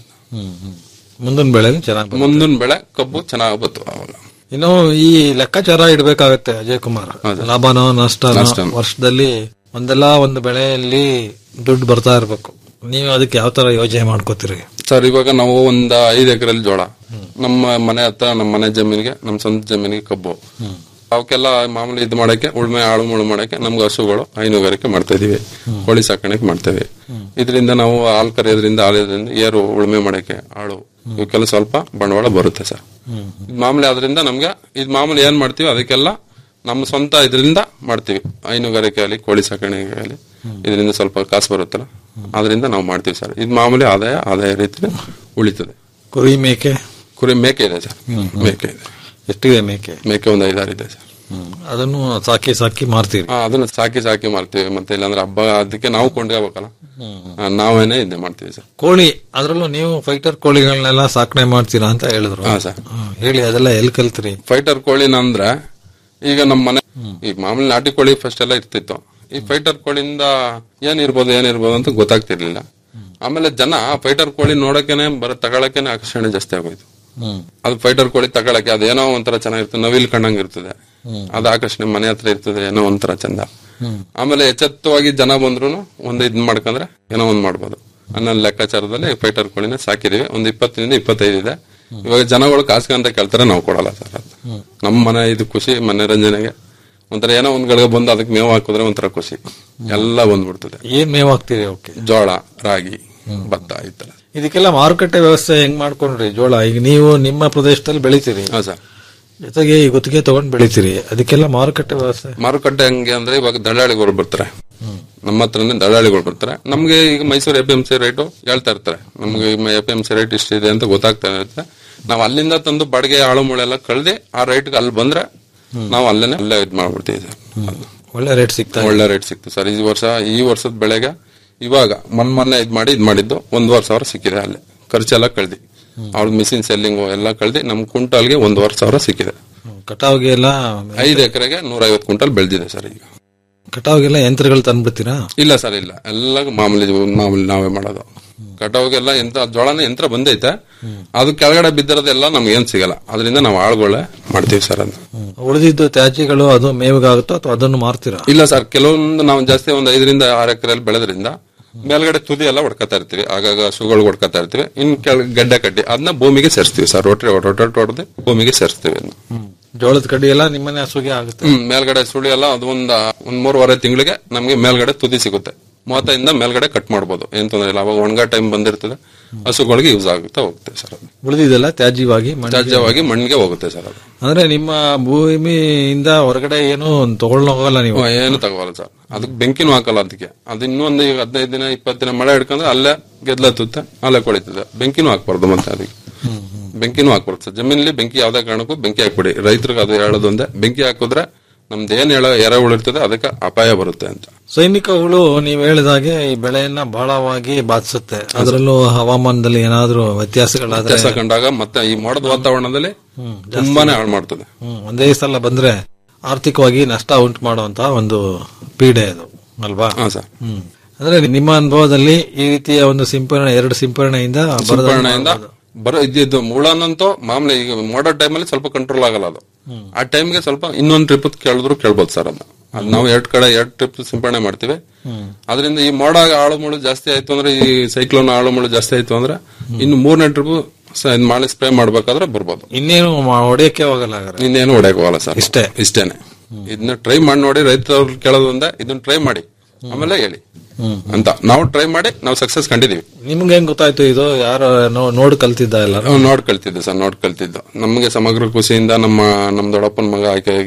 ಮುಂದಿನ ಬೆಳೆ ಚೆನ್ನಾಗಿ ಮುಂದಿನ ಬೆಳೆ ಕಬ್ಬು ಚೆನ್ನಾಗಿ ಬತ್ತು ಅವಾಗ ಇನ್ನು ಈ ಲೆಕ್ಕಾಚಾರ ಇಡಬೇಕಾಗತ್ತೆ ಅಜಯ್ ಕುಮಾರ್ ಲಾಭನೋ ನಷ್ಟನೋ ನಷ್ಟನೋ. ವರ್ಷದಲ್ಲಿ ಒಂದಲ್ಲ ಒಂದು ಬೆಳೆಯಲ್ಲಿ ದುಡ್ಡು ಬರ್ತಾ ಇರ್ಬೇಕು ನೀವು ಅದಕ್ಕೆ ಯಾವ ತರ ಯೋಜನೆ ಮಾಡ್ಕೋತೀರಿ ಸರ್ ಇವಾಗ ನಾವು ಒಂದ್ ಐದ್ ಎಕರೆಲಿ ಜೋಳ ನಮ್ಮ ಮನೆ ಹತ್ರ ನಮ್ಮ ಮನೆ ಜಮೀನಿಗೆ ನಮ್ಮ ಸ್ವಂತ ಜಮೀನಿಗೆ ಕಬ್ಬು ಅವಕ್ಕೆಲ್ಲ ಮಾಮೂಲಿ ಇದು ಮಾಡಕ್ಕೆ ಉಳ್ಮೆ ಆಳು ಮುಳು ಮಾಡಕ್ಕೆ ನಮ್ಗೆ ಹಸುಗಳು ಹೈನುಗಾರಿಕೆ ಮಾಡ್ತಾ ಇದೀವಿ ಕೋಳಿ ಸಾಕಾಣಿಕೆ ಮಾಡ್ತೇವೆ ಇದರಿಂದ ನಾವು ಹಾಲು ಕರೆಯೋದ್ರಿಂದ ಹಾಲಿದ್ರಿಂದ ಏರು ಉಳುಮೆ ಮಾಡಕ್ಕೆ ಆಳು ಇವಕ್ಕೆಲ್ಲ ಸ್ವಲ್ಪ ಬಂಡವಾಳ ಬರುತ್ತೆ ಸರ್ ಇದ್ ಮಾಮೂಲಿ ಅದರಿಂದ ನಮ್ಗೆ ಇದು ಮಾಮೂಲಿ ಏನ್ ಮಾಡ್ತೀವಿ ಅದಕ್ಕೆಲ್ಲ ನಮ್ಮ ಸ್ವಂತ ಇದರಿಂದ ಮಾಡ್ತೀವಿ ಹೈನುಗಾರಿಕೆ ಆಗಲಿ ಕೋಳಿ ಸಾಕಾಣಿಕೆ ಆಗಲಿ ಇದರಿಂದ ಸ್ವಲ್ಪ ಕಾಸು ಬರುತ್ತಲ್ಲ ಅದರಿಂದ ನಾವು ಮಾಡ್ತೀವಿ ಸರ್ ಇದು ಮಾಮೂಲಿ ಆದಾಯ ಆದಾಯ ರೀತಿ ಉಳಿತದೆ ಕುರಿ ಮೇಕೆ ಕುರಿ ಮೇಕೆ ಇದೆ ಸರ್ ಮೇಕೆ ಇದೆ ಎಷ್ಟಿದೆ ಮೇಕೆ ಮೇಕೆ ಒಂದು ಐದಾರು ಇದೆ ಸರ್ ಅದನ್ನು ಸಾಕಿ ಸಾಕಿ ಮಾರ್ತೀರಿ ಆ, ಅದನ್ನ ಸಾಕಿ ಸಾಕಿ ಮಾಡ್ತೀವಿ ಮತ್ತೆ ಇಲ್ಲಾಂದ್ರೆ ಹಬ್ಬ ಅದಕ್ಕೆ ನಾವು ಕೊಂಡ್ಕೋಬೇಕಲ್ಲ ಆ, ನಾವೇನೆ ಇದೆ ಮಾಡ್ತೀವಿ ಸರ್ ಕೋಳಿ ಅದ್ರಲ್ಲೂ ನೀವು ಫೈಟರ್ ಕೋಳಿಗಳನ್ನೆಲ್ಲ ಸಾಕಣೆ ಮಾಡ್ತೀರಾ ಅಂತ ಹೇಳಿದ್ರು ಹಾ ಸರ್ ಹ್ಮ್. ಹೇಳಿ ಅದೆಲ್ಲ ಎಲ್ಲಿ ಕಲ್ತ್ರಿ ಫೈಟರ್ ಕೋಳಿನ ಅಂದ್ರೆ ಈಗ ನಮ್ಮ ಮನೆ ಈ ಮಾಮೂಲಿ ನಾಟಿ ಕೋಳಿ ಫಸ್ಟ್ ಎಲ್ಲ ಇರ್ತಿತ್ತು ಈ ಫೈಟರ್ ಕೋಳಿಯಿಂದ ಏನ್ ಇರ್ಬೋದು ಏನ್ ಇರ್ಬೋದು ಅಂತ ಗೊತ್ತಾಗ್ತಿರ್ಲಿಲ್ಲ ಆಮೇಲೆ ಜನ ಫೈಟರ್ ಕೋಳಿ ನೋಡಕ್ಕೇನೆ ಬರ ತಗೊಳಕೇನೆ ಆಕರ್ಷಣೆ ಜಾಸ್ತಿ ಆಗೋಯ್ತು ಅದು ಫೈಟರ್ ಕೋಳಿ ತಗೊಳಕ್ಕೆ ಅದೇನೋ ಒಂಥರ ಚೆನ್ನಾಗಿರ್ತದೆ ನವಿಲ್ ಕಂಡಂಗ್ ಇರ್ತದೆ ಅದು ಆಕರ್ಷಣೆ ಮನೆ ಹತ್ರ ಇರ್ತದೆ ಏನೋ ಒಂಥರ ಚಂದ ಆಮೇಲೆ ಎಚ್ಚೆತ್ತವಾಗಿ ಜನ ಬಂದ್ರು ಒಂದ್ ಇದ್ ಮಾಡ್ಕೊಂಡ್ರೆ ಏನೋ ಒಂದ್ ಮಾಡ್ಬೋದು ಅನ್ನೋ ಲೆಕ್ಕಾಚಾರದಲ್ಲಿ ಫೈಟರ್ ಕೋಳಿನ ಸಾಕಿದೀವಿ ಒಂದ್ ಇಪ್ಪತ್ತರಿಂದ ಇಪ್ಪತ್ತೈದು ಇದೆ ಇವಾಗ ಜನಗಳು ಕಾಸ್ಕೊಂತ ಕೇಳ್ತಾರೆ ನಾವು ಕೊಡಲ್ಲ ಸರ್ ಅದು ನಮ್ಮ ಮನೆ ಇದು ಖುಷಿ ಮನರಂಜನೆಗೆ ಒಂಥರ ಏನೋ ಒಂದ್ ಗಳಿಗೆ ಬಂದು ಅದಕ್ಕೆ ಮೇವು ಹಾಕಿದ್ರೆ ಒಂಥರ ಖುಷಿ ಎಲ್ಲ ಬಂದ್ಬಿಡ್ತದೆ ಏನ್ ಮೇವ್ ಹಾಕ್ತೀರಿ ಓಕೆ ಜೋಳ ರಾಗಿ ಭತ್ತ ಈ ತರ ಇದಕ್ಕೆಲ್ಲ ಮಾರುಕಟ್ಟೆ ವ್ಯವಸ್ಥೆ ಹೆಂಗ್ ಮಾಡ್ಕೊಂಡ್ರಿ ಜೋಳ ಈಗ ನೀವು ನಿಮ್ಮ ಪ್ರದೇಶದಲ್ಲಿ ಬೆಳಿತೀರಿ ಹಾ ಸರ್ ಜೊತೆಗೆ ಈ ಗುತ್ತಿಗೆ ತಗೊಂಡ್ ಬೆಳಿತೀರಿ ಅದಕ್ಕೆಲ್ಲ ಮಾರುಕಟ್ಟೆ ವ್ಯವಸ್ಥೆ ಮಾರುಕಟ್ಟೆ ಹಂಗೆ ಅಂದ್ರೆ ಇವಾಗ ದಳ್ಳಾಳಿಗಳು ಬರ್ತಾರೆ ನಮ್ಮ ಹತ್ರನೇ ದಳ್ಳಾಳಿಗಳು ಬರ್ತಾರೆ ನಮ್ಗೆ ಈಗ Mysuru F M C rate ಹೇಳ್ತಾ ಇರ್ತಾರೆ ನಮ್ಗೆ ಎಫ್ ಎಂ ಸಿ ರೇಟ್ ಇಷ್ಟಿದೆ ಅಂತ ಗೊತ್ತಾಗ್ತಾ ಇರುತ್ತೆ ನಾವು ಅಲ್ಲಿಂದ ತಂದು ಬಾಡಿಗೆ ಆಳು ಮುಳೆಲ್ಲ ಕಳ್ದಿ ಆ ರೇಟ್ಗೆ ಅಲ್ಲಿ ಬಂದ್ರೆ ನಾವು ಅಲ್ಲೇನೆ ಅಲ್ಲೇ ಇದ್ ಮಾಡ್ಬಿಡ್ತೀವಿ ಸರ್ ಒಳ್ಳೆ ರೇಟ್ ಸಿಗ್ತಾ ಇದೆ. ಒಳ್ಳೆ ರೇಟ್ ಸಿಕ್ತು ಸರ್ ಈ ವರ್ಷ ಈ ವರ್ಷದ ಬೆಳೆಗೆ ಇವಾಗ ಮೊನ್ ಮೊನ್ನೆ ಇದ್ ಮಾಡಿ ಇದ್ ಮಾಡಿದ್ದು ಒಂದುವರೆ ಸಾವಿರ ಸಿಕ್ಕಿದೆ ಅಲ್ಲೇ ಖರ್ಚೆಲ್ಲ ಕಳ್ದಿ ಅವ್ರ ಮಿಷಿನ್ ಸೆಲ್ಲಿಂಗ್ ಎಲ್ಲ ಕಳ್ದಿ ನಮ್ ಕ್ವಿಂಟಾಲ್ಗೆ ಒಂದುವರೆ ಸಾವಿರ ಸಿಕ್ಕಿದೆ ಕಟಾವ್ಗೆ ಎಲ್ಲ ಐದು ಎಕರೆಗೆ ನೂರ ಐವತ್ತು ಕ್ವಿಂಟಲ್ ಬೆಳೆದಿದೆ ಸರ್ ಈಗ ಕಟಾವ್ಗೆಲ್ಲ ಯಂತ್ರಗಳು ತಂದ್ಬಿಡ್ತೀರಾ ಇಲ್ಲ ಸರ್ ಇಲ್ಲ ಎಲ್ಲ ಮಾಮೂಲಿ ಮಾಮೂಲಿ ನಾವೇ ಮಾಡೋದು ಕಟಾವಿಗೆಲ್ಲ ಯಂತ್ರ ಜೋಳನ ಯಂತ್ರ ಬಂದೈತೆ ಅದು ಕೆಳಗಡೆ ಬಿದ್ದಿರೋದೆಲ್ಲ ನಮ್ಗೆ ಏನ್ ಸಿಗಲ್ಲ ಅದರಿಂದ ನಾವು ಆಳುಗಳೇ ಮಾಡ್ತೀವಿ ಸರ್ ಅದು ಉಳಿದಿದ್ದು ತ್ಯಾಜ್ಯಗಳು ಅದು ಮೇವಿಗಾಗುತ್ತೋ ಅಥವಾ ಅದನ್ನು ಮಾರ್ತೀರಾ ಇಲ್ಲ ಸರ್ ಕೆಲವೊಂದು ನಾವು ಜಾಸ್ತಿ ಒಂದು ಐದರಿಂದ ಆರು ಎಕರೆಯಲ್ಲಿ ಬೆಳೆದ್ರಿಂದ ಮೇಲ್ಗಡೆ ತುದಿ ಎಲ್ಲ ಹೊಡ್ಕೊತಾ ಇರ್ತೀವಿ ಆಗಾಗ ಹಸುಗಳು ಹೊಡ್ಕೊತಾ ಇರ್ತೀವಿ ಇನ್ ಕೆಳ ಗಡ್ಡೆ ಕಡ್ಡಿ ಅದನ್ನ ಭೂಮಿಗೆ ಸೇರಿಸ್ತೀವಿ ಸರ್ ರೋಟ್ರಿ ರೋಟೋಟ್ ಹೊಡೆದು ಭೂಮಿಗೆ ಸೇರಿಸ್ತೀವಿ ಅದನ್ನ ಜೋಳದ ಕಡ್ಡಿ ಎಲ್ಲ ನಿಮ್ಮನೆ ಹಸುಗೆ ಆಗುತ್ತೆ ಹ್ಮ್ ಮೇಲ್ಗಡೆ ಸುಳಿ ಎಲ್ಲ ಅದು ಒಂದ್ ಒಂದ್ ಮೂರುವರೆ ತಿಂಗಳಿಗೆ ನಮ್ಗೆ ಮೇಲ್ಗಡೆ ತುದಿ ಸಿಗುತ್ತೆ ಮೂವತ್ತೈದಿಂದ ಮೇಲ್ಗಡೆ ಕಟ್ ಮಾಡ್ಬೋದು ಏನ್ ತೊಂದ್ರೆ ಇಲ್ಲ ಅವಾಗ ಒಣಗ ಟೈಮ್ ಬಂದಿರ್ತದೆ ಹಸುಗಳಿಗೆ ಯೂಸ್ ಆಗುತ್ತೆ ಹೋಗುತ್ತೆ ಸರ್ ಅದು ಉಳಿದಿದೆಲ್ಲ ತ್ಯಾಜ್ಯವಾಗಿ ಮಣ್ಣಿಗೆ- ತ್ಯಾಜ್ಯವಾಗಿ ಮಣ್ಣಿಗೆ ಹೋಗುತ್ತೆ ಸರ್ ಅದು ಅಂದ್ರೆ ನಿಮ್ಮ ಭೂಮಿಯಿಂದ ಹೊರಗಡೆ ಏನು ತಗೊಳ್ಳ ಹೋಗಲ್ಲ ನೀವು ಹ್ಮ್, ಏನು ತಗೋಲ್ಲ ಸರ್ ಅದಕ್ಕೆ ಬೆಂಕಿನೂ ಹಾಕಲ್ಲ ಅದಕ್ಕೆ ಅದು ಇನ್ನೊಂದು ಈಗ ಹದಿನೈದು ದಿನ ಇಪ್ಪತ್ತು ದಿನ ಮಳೆ ಹಿಡ್ಕೊಂಡ್ರೆ ಅಲ್ಲೇ ಗೆದ್ಲತ್ತುತ್ತೆ ಅಲ್ಲೇ ಕೊಳಿತದೆ ಬೆಂಕಿನೂ ಹಾಕ್ಬಾರ್ದು ಮತ್ತೆ ಅದಕ್ಕೆ ಬೆಂಕಿನೂ ಹಾಕ್ಬಾರ್ದು ಸರ್ ಜಮೀನಲ್ಲಿ ಬೆಂಕಿ ಯಾವ್ದೇ ಕಾರಣಕ್ಕೂ ಬೆಂಕಿ ಹಾಕ್ಬಿಡಿ ರೈತರಿಗೆ ಅದು ಹೇಳೋದು ಒಂದೇ ಬೆಂಕಿ ಹಾಕಿದ್ರೆ ನಮ್ದು ಏನ್ ಹೇಳೋ ಎರೆಹುಳು ಇರ್ತದೆ ಅದಕ್ಕೆ ಅಪಾಯ ಬರುತ್ತೆ ಅಂತ ಸೈನಿಕ ಹುಳು ನೀವು ಹೇಳಿದಾಗೆ ಈ ಬೆಳೆಯನ್ನ ಬಹಳವಾಗಿ ಬಾಧಿಸುತ್ತೆ ಅದರಲ್ಲೂ ಹವಾಮಾನದಲ್ಲಿ ಏನಾದ್ರೂ ವ್ಯತ್ಯಾಸಗಳಾದ್ರೆ ವ್ಯತ್ಯಾಸ ಕಂಡಾಗ ಮತ್ತೆ ಈ ಮೋಡದ ವಾತಾವರಣದಲ್ಲಿ ತುಂಬಾನೇ ಹಾಳು ಮಾಡ್ತದೆ ಹ್ಮ್, ಒಂದೇ ಸಲ ಬಂದ್ರೆ ಆರ್ಥಿಕವಾಗಿ ನಷ್ಟ ಉಂಟು ಮಾಡುವಂತ ಒಂದು ಪೀಡೆ ಅದು ಅಲ್ವಾ ಹಾ ಸರ್ ಹ್ಮ್ ಅಂದ್ರೆ ನಿಮ್ಮ ಅನುಭವದಲ್ಲಿ ಈ ರೀತಿಯ ಒಂದು ಸಿಂಪರಣೆ ಎರಡು ಸಿಂಪರಣೆಯಿಂದ ಬರದಂಗೆ ಸಿಂಪರಣೆಯಿಂದ ಮಾಡ್ಬೋದು. ಬರೋ ಇದ್ದಿದ್ದು ಮುಳನಂತೂ ಮಾಮೂಲಿ ಈಗ ಮೋಡೋ ಟೈಮಲ್ಲಿ ಸ್ವಲ್ಪ ಕಂಟ್ರೋಲ್ ಆಗಲ್ಲ ಅದು ಆ ಟೈಮ್ಗೆ ಸ್ವಲ್ಪ ಇನ್ನೊಂದು ಟ್ರಿಪ್ ಕೇಳಿದ್ರು ಕೇಳ್ಬೋದು ಸರ್ ಅದನ್ನ ಅದ್ ನಾವು ಎರಡ್ ಕಡೆ ಎರಡ್ ಟ್ರಿಪ್ ಸಿಂಪರಣೆ ಮಾಡ್ತೀವಿ ಅದರಿಂದ ಈ ಮೋಡ ಆಳು ಮುಳು ಜಾಸ್ತಿ ಆಯ್ತು ಅಂದ್ರೆ ಈ ಸೈಕ್ಲೋನ್ ಆಳು ಮುಳು ಜಾಸ್ತಿ ಆಯ್ತು ಅಂದ್ರೆ ಇನ್ನು ಮೂರನೇ ಟ್ರಿಪ್ ಮಾಡಿ ಸ್ಪ್ರೇ ಮಾಡ್ಬೇಕಾದ್ರೆ ಬರ್ಬೋದು ಇನ್ನೇನು ಮಾ- ಹೊಡೆಯಕ್ಕೆ ಹೋಗಲ್ಲ ಹಾಗಾದ್ರೆ ಇನ್ನೇನು ಹೊಡೆಯಕ್ ಹೋಗಲ್ಲ ಸರ್ ಇಷ್ಟೇ. ಇಷ್ಟೇನೆ ಇದನ್ನ ಟ್ರೈ ಮಾಡಿ ನೋಡಿ ರೈತರು ಕೇಳೋದು ಒಂದೇ ಇದನ್ನ ಟ್ರೈ ಮಾಡಿ ಆಮೇಲೆ ಹೇಳಿ ಅಂತ ನಾವು ಟ್ರೈ ಮಾಡಿ ನಾವು ಸಕ್ಸಸ್ ಕಂಡಿದೀವಿ ನಿಮ್ಗೆ ಹೆಂಗ್ ಗೊತ್ತಾಯ್ತು ಇದು ಯಾರು ನೋ- ನೋಡ್ ಕಲ್ತಿದ್ದ ಎಲ್ಲ ನಾವು ನೋಡ್ ಕಲ್ತಿದ್ದೆ ಸರ್ ನೋಡ್ ಕಲ್ತಿದ್ದು ನಮಗೆ ಸಮಗ್ರ ಖುಷಿಯಿಂದ ನಮ್ಮ ನಮ್ ದೊಡ್ಡಪ್ಪನ ಮಗ ಆಯ್ಕೆಯಾಗಿ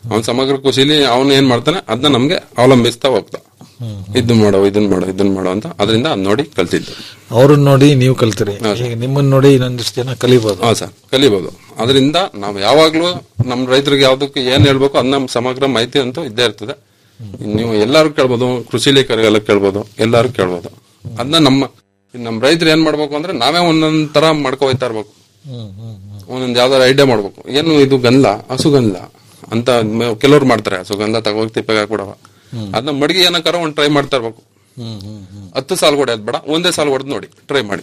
ಅವನ್ ಸಮಗ್ರ ಕೃಷಿಲಿ ಅವನು ಏನ್ ಮಾಡ್ತಾನೆ ಅದನ್ನ ನಮ್ಗೆ ಅವಲಂಬಿಸ್ತಾ ಹೋಗ್ತಾ ಇದನ್ನ ಮಾಡೋ ಇದನ್ನ ಮಾಡೋ ಇದನ್ನ ಮಾಡೋ ಅಂತ ಅದರಿಂದ ಅದ್ ನೋಡಿ ಕಲ್ತಿದ್ದು ಅವ್ರನ್ನ ನೋಡಿ ನೀವು ಕಲ್ತಿರಿ ಈಗ ನಿಮ್ಮನ್ನ ನೋಡಿ ಇನ್ನೊಂದಿಷ್ಟು ಜನ ಕಲಿಬಹುದು ಹಾ ಸರ್ ಕಲಿಬಹುದು ಅದರಿಂದ ನಾವು ಯಾವಾಗ್ಲೂ ನಮ್ ರೈತರಿಗೆ ಯಾವ್ದಕ್ಕೆ ಏನ್ ಹೇಳ್ಬೇಕು ಅದ್ ನಮ್ ಸಮಗ್ರ ಮಾಹಿತಿ ಅಂತೂ ಇದ್ದೇ ಇರ್ತದೆ ನೀವು ಎಲ್ಲಾರು ಕೇಳ್ಬೋದು ಕೃಷಿ ಲೇಖರಿಗೆಲ್ಲ ಕೇಳ್ಬೋದು ಎಲ್ಲಾರು ಕೇಳ್ಬೋದು ಅದನ್ನ ನಮ್ಮ ನಮ್ ರೈತರು ಏನ್ ಮಾಡ್ಬೇಕು ಅಂದ್ರೆ ನಾವೇ ಒಂದೊಂದ್ ತರ ಮಾಡ್ಕೊ ಹೋಯ್ತಾ ಇರ್ಬೇಕು ಒಂದೊಂದ್ ಯಾವ್ದಾರ ಐಡಿಯಾ ಮಾಡ್ಬೇಕು ಏನು ಇದು ಗಂಧ ಹಸುಗಂಧ ಅಂತ ಮ- ಕೆಲವ್ರು ಮಾಡ್ತಾರೆ ಹಸುಗಂಧ ತಗೋಗಿ ತಿಪ್ಪೆಗೆ ಹಾಕ್ಬಿಡವ ಅದನ್ನ ಮಡಗಿ ಏನಕ್ಕಾರ ಒಂದ್ ಟ್ರೈ ಮಾಡ್ತಾ ಇರ್ಬೇಕು ಹತ್ತು ಸಾಲ್ ಹೊಡೆಯೋದ್ ಬೇಡ ಒಂದೇ ಸಾಲ್ ಹೊಡೆದ್ ನೋಡಿ ಟ್ರೈ ಮಾಡಿ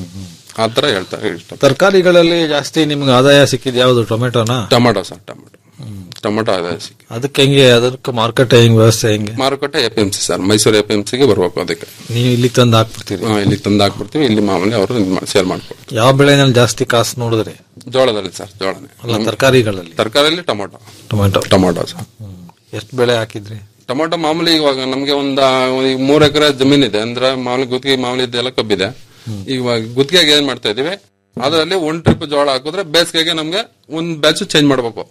ಆತರ ಹೇಳ್ತಾರೆ ಇಷ್ಟ ತರಕಾರಿಗಳಲ್ಲಿ ಜಾಸ್ತಿ ನಿಮ್ಗೆ ಆದಾಯ ಸಿಕ್ಕಿದ್ ಯಾವ್ದು ಟೊಮೆಟೊನಾ ಟೊಮೆಟೊ ಸರ್ ಟೊಮೆಟೊ ಟೊಮೆಟೊ ಆದಾಯ ಸಿಕ್ಕಿ ಅದಕ್ಕೆ ಹೆಂಗೆ ಅದಕ್ಕೆ ಮಾರ್ಕೆಟ್ ಹೆಂಗ್ ವ್ಯವಸ್ಥೆ ಹೆಂಗೆ ಮಾರುಕಟ್ಟೆ A P M C sir Mysuru A P M ಸಿಗೆ ಬರ್ಬೇಕು ಅದಕ್ಕೆ ನೀವು ಇಲ್ಲಿ ತಂದು ಹಾಕ್ಬಿಡ್ತೀರಿ ಹಾ, ಇಲ್ಲಿ ತಂದು ಹಾಕ್ಬಿಡ್ತೀವಿ ಇಲ್ಲಿ ಮಾಮೂಲಿ ಅವರು ಸೇಲ್ ಮಾಡ್ಕೊಡ್ತಾರೆ ಯಾವ ಬೆಳೆನಲ್ಲಿ ಜಾಸ್ತಿ ಕಾಸು ನೋಡಿದ್ರಿ ಜೋಳದಲ್ಲಿ ಸರ್ ಜೋಳನೇ ಅಲ್ಲ ತರಕಾರಿಗಳಲ್ಲಿ ತರಕಾರಿಯಲ್ಲಿ ಟೊಮೊಟೊ ಟೊಮೆಟೊ ಟೊಮೊಟೊ ಸರ್ ಎಷ್ಟು ಬೆಳೆ ಹಾಕಿದ್ರಿ ಟೊಮೊಟೊ ಮಾಮೂಲಿ ಇವಾಗ ನಮ್ಗೆ ಒಂದ್ ಈಗ ಮೂರ್ ಎಕರೆ ಜಮೀನ್ ಇದೆ ಅಂದ್ರೆ ಮಾಮೂಲಿ ಗುತ್ತಿಗೆ ಮಾಮೂಲಿ ಇದೆಲ್ಲ ಕಬ್ಬಿದೆ ಇವಾಗ ಗುತ್ತಿಗೆಗೆ ಏನ್ ಮಾಡ್ತಾ ಇದೀವಿ ಅದರಲ್ಲಿ ಒಂದ್ ಟ್ರಿಪ್ ಜೋಳ ಹಾಕಿದ್ರೆ ಬೇಸಿಗೆಗೆ ನಮ್ಗೆ ಒಂದ್ ಬ್ಯಾಚ್ ಚೇಂಜ್ ಮಾಡ್ಬೇಕು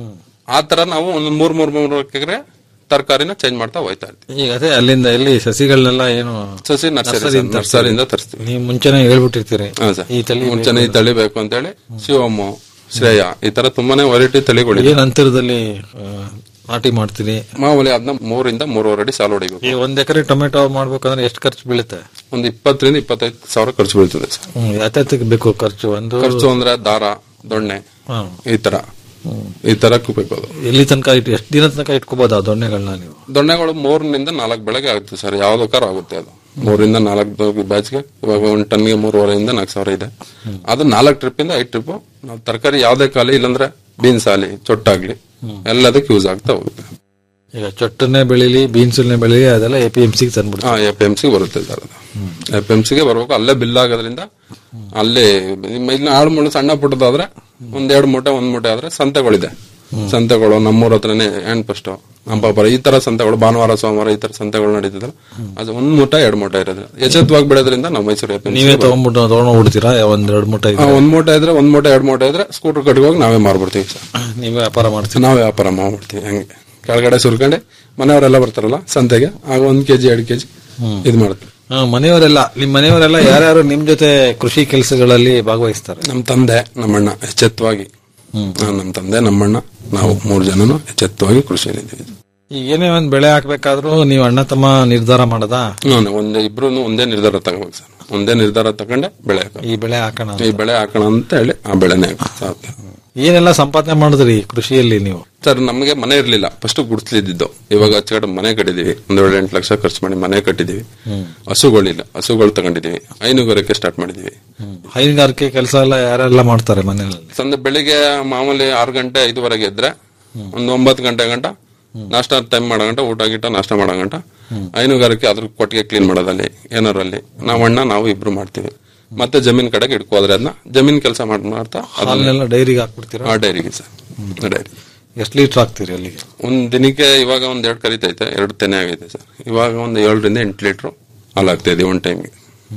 ಆ ತರ ನಾವು ಒಂದ್ ಮೂರ್ ಮೂರ್ ಮೂರ್ ಎಕರೆ ತರಕಾರಿನ ಚೇಂಜ್ ಮಾಡ್ತಾ ಹೋಯ್ತಾ ಇರ್ತೀವಿ ಈಗ ಅದೇ ಅಲ್ಲಿಂದ ಎಲ್ಲಿ ಸಸಿಗಳನ್ನೆಲ್ಲ ಏನು ಸಸಿ ನರ್ಸರಿ ನರ್ಸರಿಯಿಂದ ನರ್ಸರಿಯಿಂದ ತರಿಸ್ತೀವಿ ನೀವು ಮುಂಚೆನೆ ಹೇಳ್ಬಿಟ್ಟಿರ್ತೀರಿ ಹಾ ಸರ್ ಈ ತಳಿ ಮುಂಚೆನೆ ಈ ತಳಿ ಬೇಕು ಅಂತ ಹೇಳಿ ಶಿವಮ್ಮ ಶ್ರೇಯ ಈ ತರ ತುಂಬಾನೇ ವೆರೈಟಿ ತಳಿಗಳಿದೆ ಏನ್ ಅಂತರದಲ್ಲಿ ಆ, ನಾಟಿ ಮಾಡ್ತೀರಿ ಮಾಮೂಲಿ ಅದನ್ನ ಮೂರಿಂದ ಮೂರುವರೆ ಅಡಿ ಸಾಲು ಹೊಡಿಬೇಕು ಈ ಒಂದ್ ಎಕರೆ ಟೊಮೆಟೊ ಮಾಡ್ಬೇಕಂದ್ರೆ ಎಷ್ಟು ಖರ್ಚು ಬೀಳುತ್ತೆ ಒಂದ್ ಇಪ್ಪತ್ತರಿಂದ ಇಪ್ಪತ್ತೈದು ಸಾವಿರ ಖರ್ಚು ಬೀಳ್ತದೆ ಸರ್ ಹ್ಮ್ ಯಾತ್ಯಾತಕ್ಕೆ ಬೇಕು ಖರ್ಚು ಒಂದು ಖರ್ಚು ಅಂದ್ರೆ ದಾರ ದೊಣ್ಣೆ ಹಾ. ಈ ತರ ಈ ತರ ಬೇಕು ಅದು ಎಲ್ಲಿ ತನಕ ಇಟ್ಟು ಎಷ್ಟು ದಿನ ತನಕ ಇಟ್ಕೋಬಹುದು ಆ ದೊಣ್ಣೆಗಳನ್ನ ನೀವು ದೊಣ್ಣೆಗಳು ಮೂರರಿಂದ ನಾಲ್ಕು ಬೆಳಗ್ಗೆ ಆಗುತ್ತೆ ಸರ್ ಯಾವ್ದಕ್ಕಾರ ಆಗುತ್ತೆ ಅದು ಮೂರಿಂದ ನಾಲ್ಕು ಬ್ಯಾಚ್ಗೆ ಇವಾಗ ಒಂದ್ ಟನ್ಗೆ ಮೂರುವರೆಯಿಂದ ನಾಲ್ಕು ಸಾವಿರ ಇದೆ ಅದು ನಾಲ್ಕು ಟ್ರಿಪ್ ಇಂದ ಐದು ಟ್ರಿಪ್ ನಾವು ತರಕಾರಿ ಯಾವ್ದೇ ಕಾಲಿ ಇಲ್ಲಾಂದ್ರೆ ಬೀನ್ಸ್ ಆಗಲಿ ಚೊಟ್ಟಾಗ್ಲಿ ಎಲ್ಲದಕ್ಕೆ ಯೂಸ್ ಆಗ್ತಾ ಹೋಗುತ್ತೆ ಈಗ ಚೊಟ್ಟನ್ನೇ ಬೆಳಿಲಿ ಬೀನ್ಸನ್ನೇ ಬೆಳಿಲಿ ಅದೆಲ್ಲ ಎ ಪಿ ಎಂ ಸಿಗೆ ತಂದ್ಬಿಡ್ತಾರೆ ಹಾ ಎ ಪಿ ಎಂ ಸಿ ಬರುತ್ತೆ ಸರ್ ಅದು ಎ ಪಿ ಎಂ ಸಿಗೆ ಬರ್ಬೇಕು ಅಲ್ಲೇ ಬಿಲ್ ಆಗೋದ್ರಿಂದ ಅಲ್ಲೇ ನಿಮ್ಮ ಇಲ್ಲಿ ಆಳು ಮುಳ್ಳು ಸಣ್ಣ ಪುಟ್ಟದಾದ್ರೆ ಒಂದ್ ಎರಡು ಮೂಟೆ ಒಂದ್ ಮೂಟೆ ಆದ್ರೆ ಸಂತೆಗಳಿದೆ ಸಂತೆಗಳು ನಮ್ಮೂರ ಹತ್ರನೇ ಹ್ಯಾಂಡ್ ಪೋಸ್ಟ್ ಅಂಪಾಪುರ ಈ ತರ ಸಂತೆಗಳು ಭಾನುವಾರ ಸೋಮವಾರ ಈ ತರ ಸಂತೆಗಳು ನಡೀತಿದ್ರೆ ಅದು ಒಂದ್ ಮೂಟೆ ಎರಡು ಮೂಟೆ ಇರೋದು ಎಚ್ಚೆತ್ತವಾಗಿ ಬೆಳೆದ್ರಿಂದ ನಾವು ಮೈಸೂರು ಎ ನೀವೇ ತಗೊಂಡ್ಬಿಟ್ಟು ತಗೊಂಡ್ಬಿಡ್ತೀರಾ ಒಂದ್ ಎರಡು ಮೂಟೆ ಇದೆ ಒಂದ್ ಮೂಟೆ ಇದ್ರೆ ಒಂದ್ ಮೂಟೆ ಎರಡು ಮೂಟೆ ಇದ್ರೆ ಸ್ಕೂಟರ್ ಕಟ್ಕೋಗಿ ನಾವೇ ಮಾರ್ಬಿಡ್ತೀವಿ ಸರ್ ನೀವೇ ವ್ಯಾಪಾರ ಮಾಡ್ತೀರಿ ನಾವೇ ವ್ಯಾಪಾರ ಮಾಡ್ಬಿಡ್ತೀವಿ ಹಂಗೆ ಕೆಳಗಡೆ ಸುರ್ಕೊಂಡೆ ಮನೆಯವರೆಲ್ಲ ಬರ್ತಾರಲ್ಲ ಸಂತೆಗೆ ಆಗ ಒಂದ್ ಕೆಜಿ ಎರಡು ಕೆಜಿ ಇದ್ ಮಾಡ್ತೀವಿ ಹಾ, ಮನೆಯವರೆಲ್ಲ ನಿಮ್ ಮನೆಯವರೆಲ್ಲ ಯಾರ್ಯಾರು ನಿಮ್ ಜೊತೆ ಕೃಷಿ ಕೆಲಸಗಳಲ್ಲಿ ಭಾಗವಹಿಸ್ತಾರೆ ನಮ್ ತಂದೆ ನಮ್ಮಣ್ಣ ಎಚ್ಚೆತ್ತವಾಗಿ ಹಾ, ನಮ್ ತಂದೆ ನಮ್ಮಣ್ಣ ನಾವು ಮೂರ್ ಜನನು ಎಚ್ಚೆತ್ತವಾಗಿ ಕೃಷಿಯಲ್ಲಿದ್ದೀವಿ ಈಗ ಏನೇ ಒಂದ್ ಬೆಳೆ ಹಾಕ್ಬೇಕಾದ್ರೂ ನೀವು ಅಣ್ಣ ತಮ್ಮ ನಿರ್ಧಾರ ಮಾಡದ ಹ್ಮ್, ಒಂದೇ ಇಬ್ರು ಒಂದೇ ನಿರ್ಧಾರ ತಗೋಬೇಕು ಸರ್ ಒಂದೇ ನಿರ್ಧಾರ ತಗೊಂಡೆ ಬೆಳೆ ಹಾಕೋದು. ಈ ಬೆಳೆ ಹಾಕೋಣ ಅಂತ. ಈ ಬೆಳೆ ಹಾಕೋಣ ಅಂತ ಹೇಳಿ ಆ ಬೆಳೆನೇ ಹಾಕೋದು. ಸಾಕು. ಏನೆಲ್ಲ ಸಂಪಾದನೆ ಮಾಡಿದ್ರಿ ಕೃಷಿಯಲ್ಲಿ ನೀವು ಸರ್ ನಮಗೆ ಮನೆ ಇರ್ಲಿಲ್ಲ ಫಸ್ಟ್ ಗುಡ್ಸ್ಲಿದ್ದು ಇವಾಗ ಹಚ್ಚಗಡೆ ಮನೆ ಕಟ್ಟಿದೀವಿ ಒಂದ್ ಏಳು ಎಂಟು ಲಕ್ಷ ಖರ್ಚು ಮಾಡಿ ಮನೆ ಕಟ್ಟಿದೀವಿ ಹಸುಗಳಿಲ್ಲ ಹಸುಗಳು ತಗೊಂಡಿದೀವಿ ಹೈನುಗಾರಿಕೆ ಸ್ಟಾರ್ಟ್ ಮಾಡಿದೀವಿ ಹೈನುಗಾರಿಕೆ ಕೆಲಸ ಎಲ್ಲ ಯಾರೆಲ್ಲ ಮಾಡ್ತಾರೆ ಮನೆಯಲ್ಲಿ ಸಂಜೆ ಬೆಳಿಗ್ಗೆ ಮಾಮೂಲಿ ಆರು ಗಂಟೆ ಐದುವರೆಗೆ ಇದ್ರೆ ಒಂದು ಒಂಬತ್ತು ಗಂಟೆ ಗಂಟ ನಾಷ್ಟ ಟೈಮ್ ಮಾಡೋ ಗಂಟ ಊಟ ಗೀಟ ನಾಷ್ಟ ಮಾಡೋ ಗಂಟ ಹೈನುಗಾರಿಕೆ ಅದ್ರ ಕೊಟ್ಟಿಗೆ ಕ್ಲೀನ್ ಮಾಡೋದಲ್ಲಿ ಏನಾರಲ್ಲಿ ನಾವು ಅಣ್ಣ ನಾವು ಇಬ್ರು ಮಾಡ್ತೀವಿ ಮತ್ತೆ ಜಮೀನ್ ಕಡೆಗೆ ಇಟ್ಕೋದ್ರೆ ಅದನ್ನ ಜಮೀನ್ ಕೆಲಸ ಮಾಡಿ ಮಾಡ್ತಾ ಹಾಲನ್ನೆಲ್ಲ ಡೈರಿಗೆ ಹಾಕ್ಬಿಡ್ತೀರಾ ಆ ಡೈರಿಗೆ ಸರ್ ಡೈರಿ ಎಷ್ಟು ಲೀಟರ್ ಹಾಕ್ತೀರಿ ಅಲ್ಲಿಗೆ ಒಂದ್ ದಿನಕ್ಕೆ ಇವಾಗ ಒಂದ್ ಎರಡು ಕರಿತೈತೆ ಎರಡು ತೆನೆ ಆಗೈತೆ ಸರ್ ಇವಾಗ ಒಂದ್ ಏಳರಿಂದ ಎಂಟು ಲೀಟರ್ ಹಾಲು ಆಗ್ತಾ ಇದೆ ಒಂದ್ ಟೈಮ್ಗೆ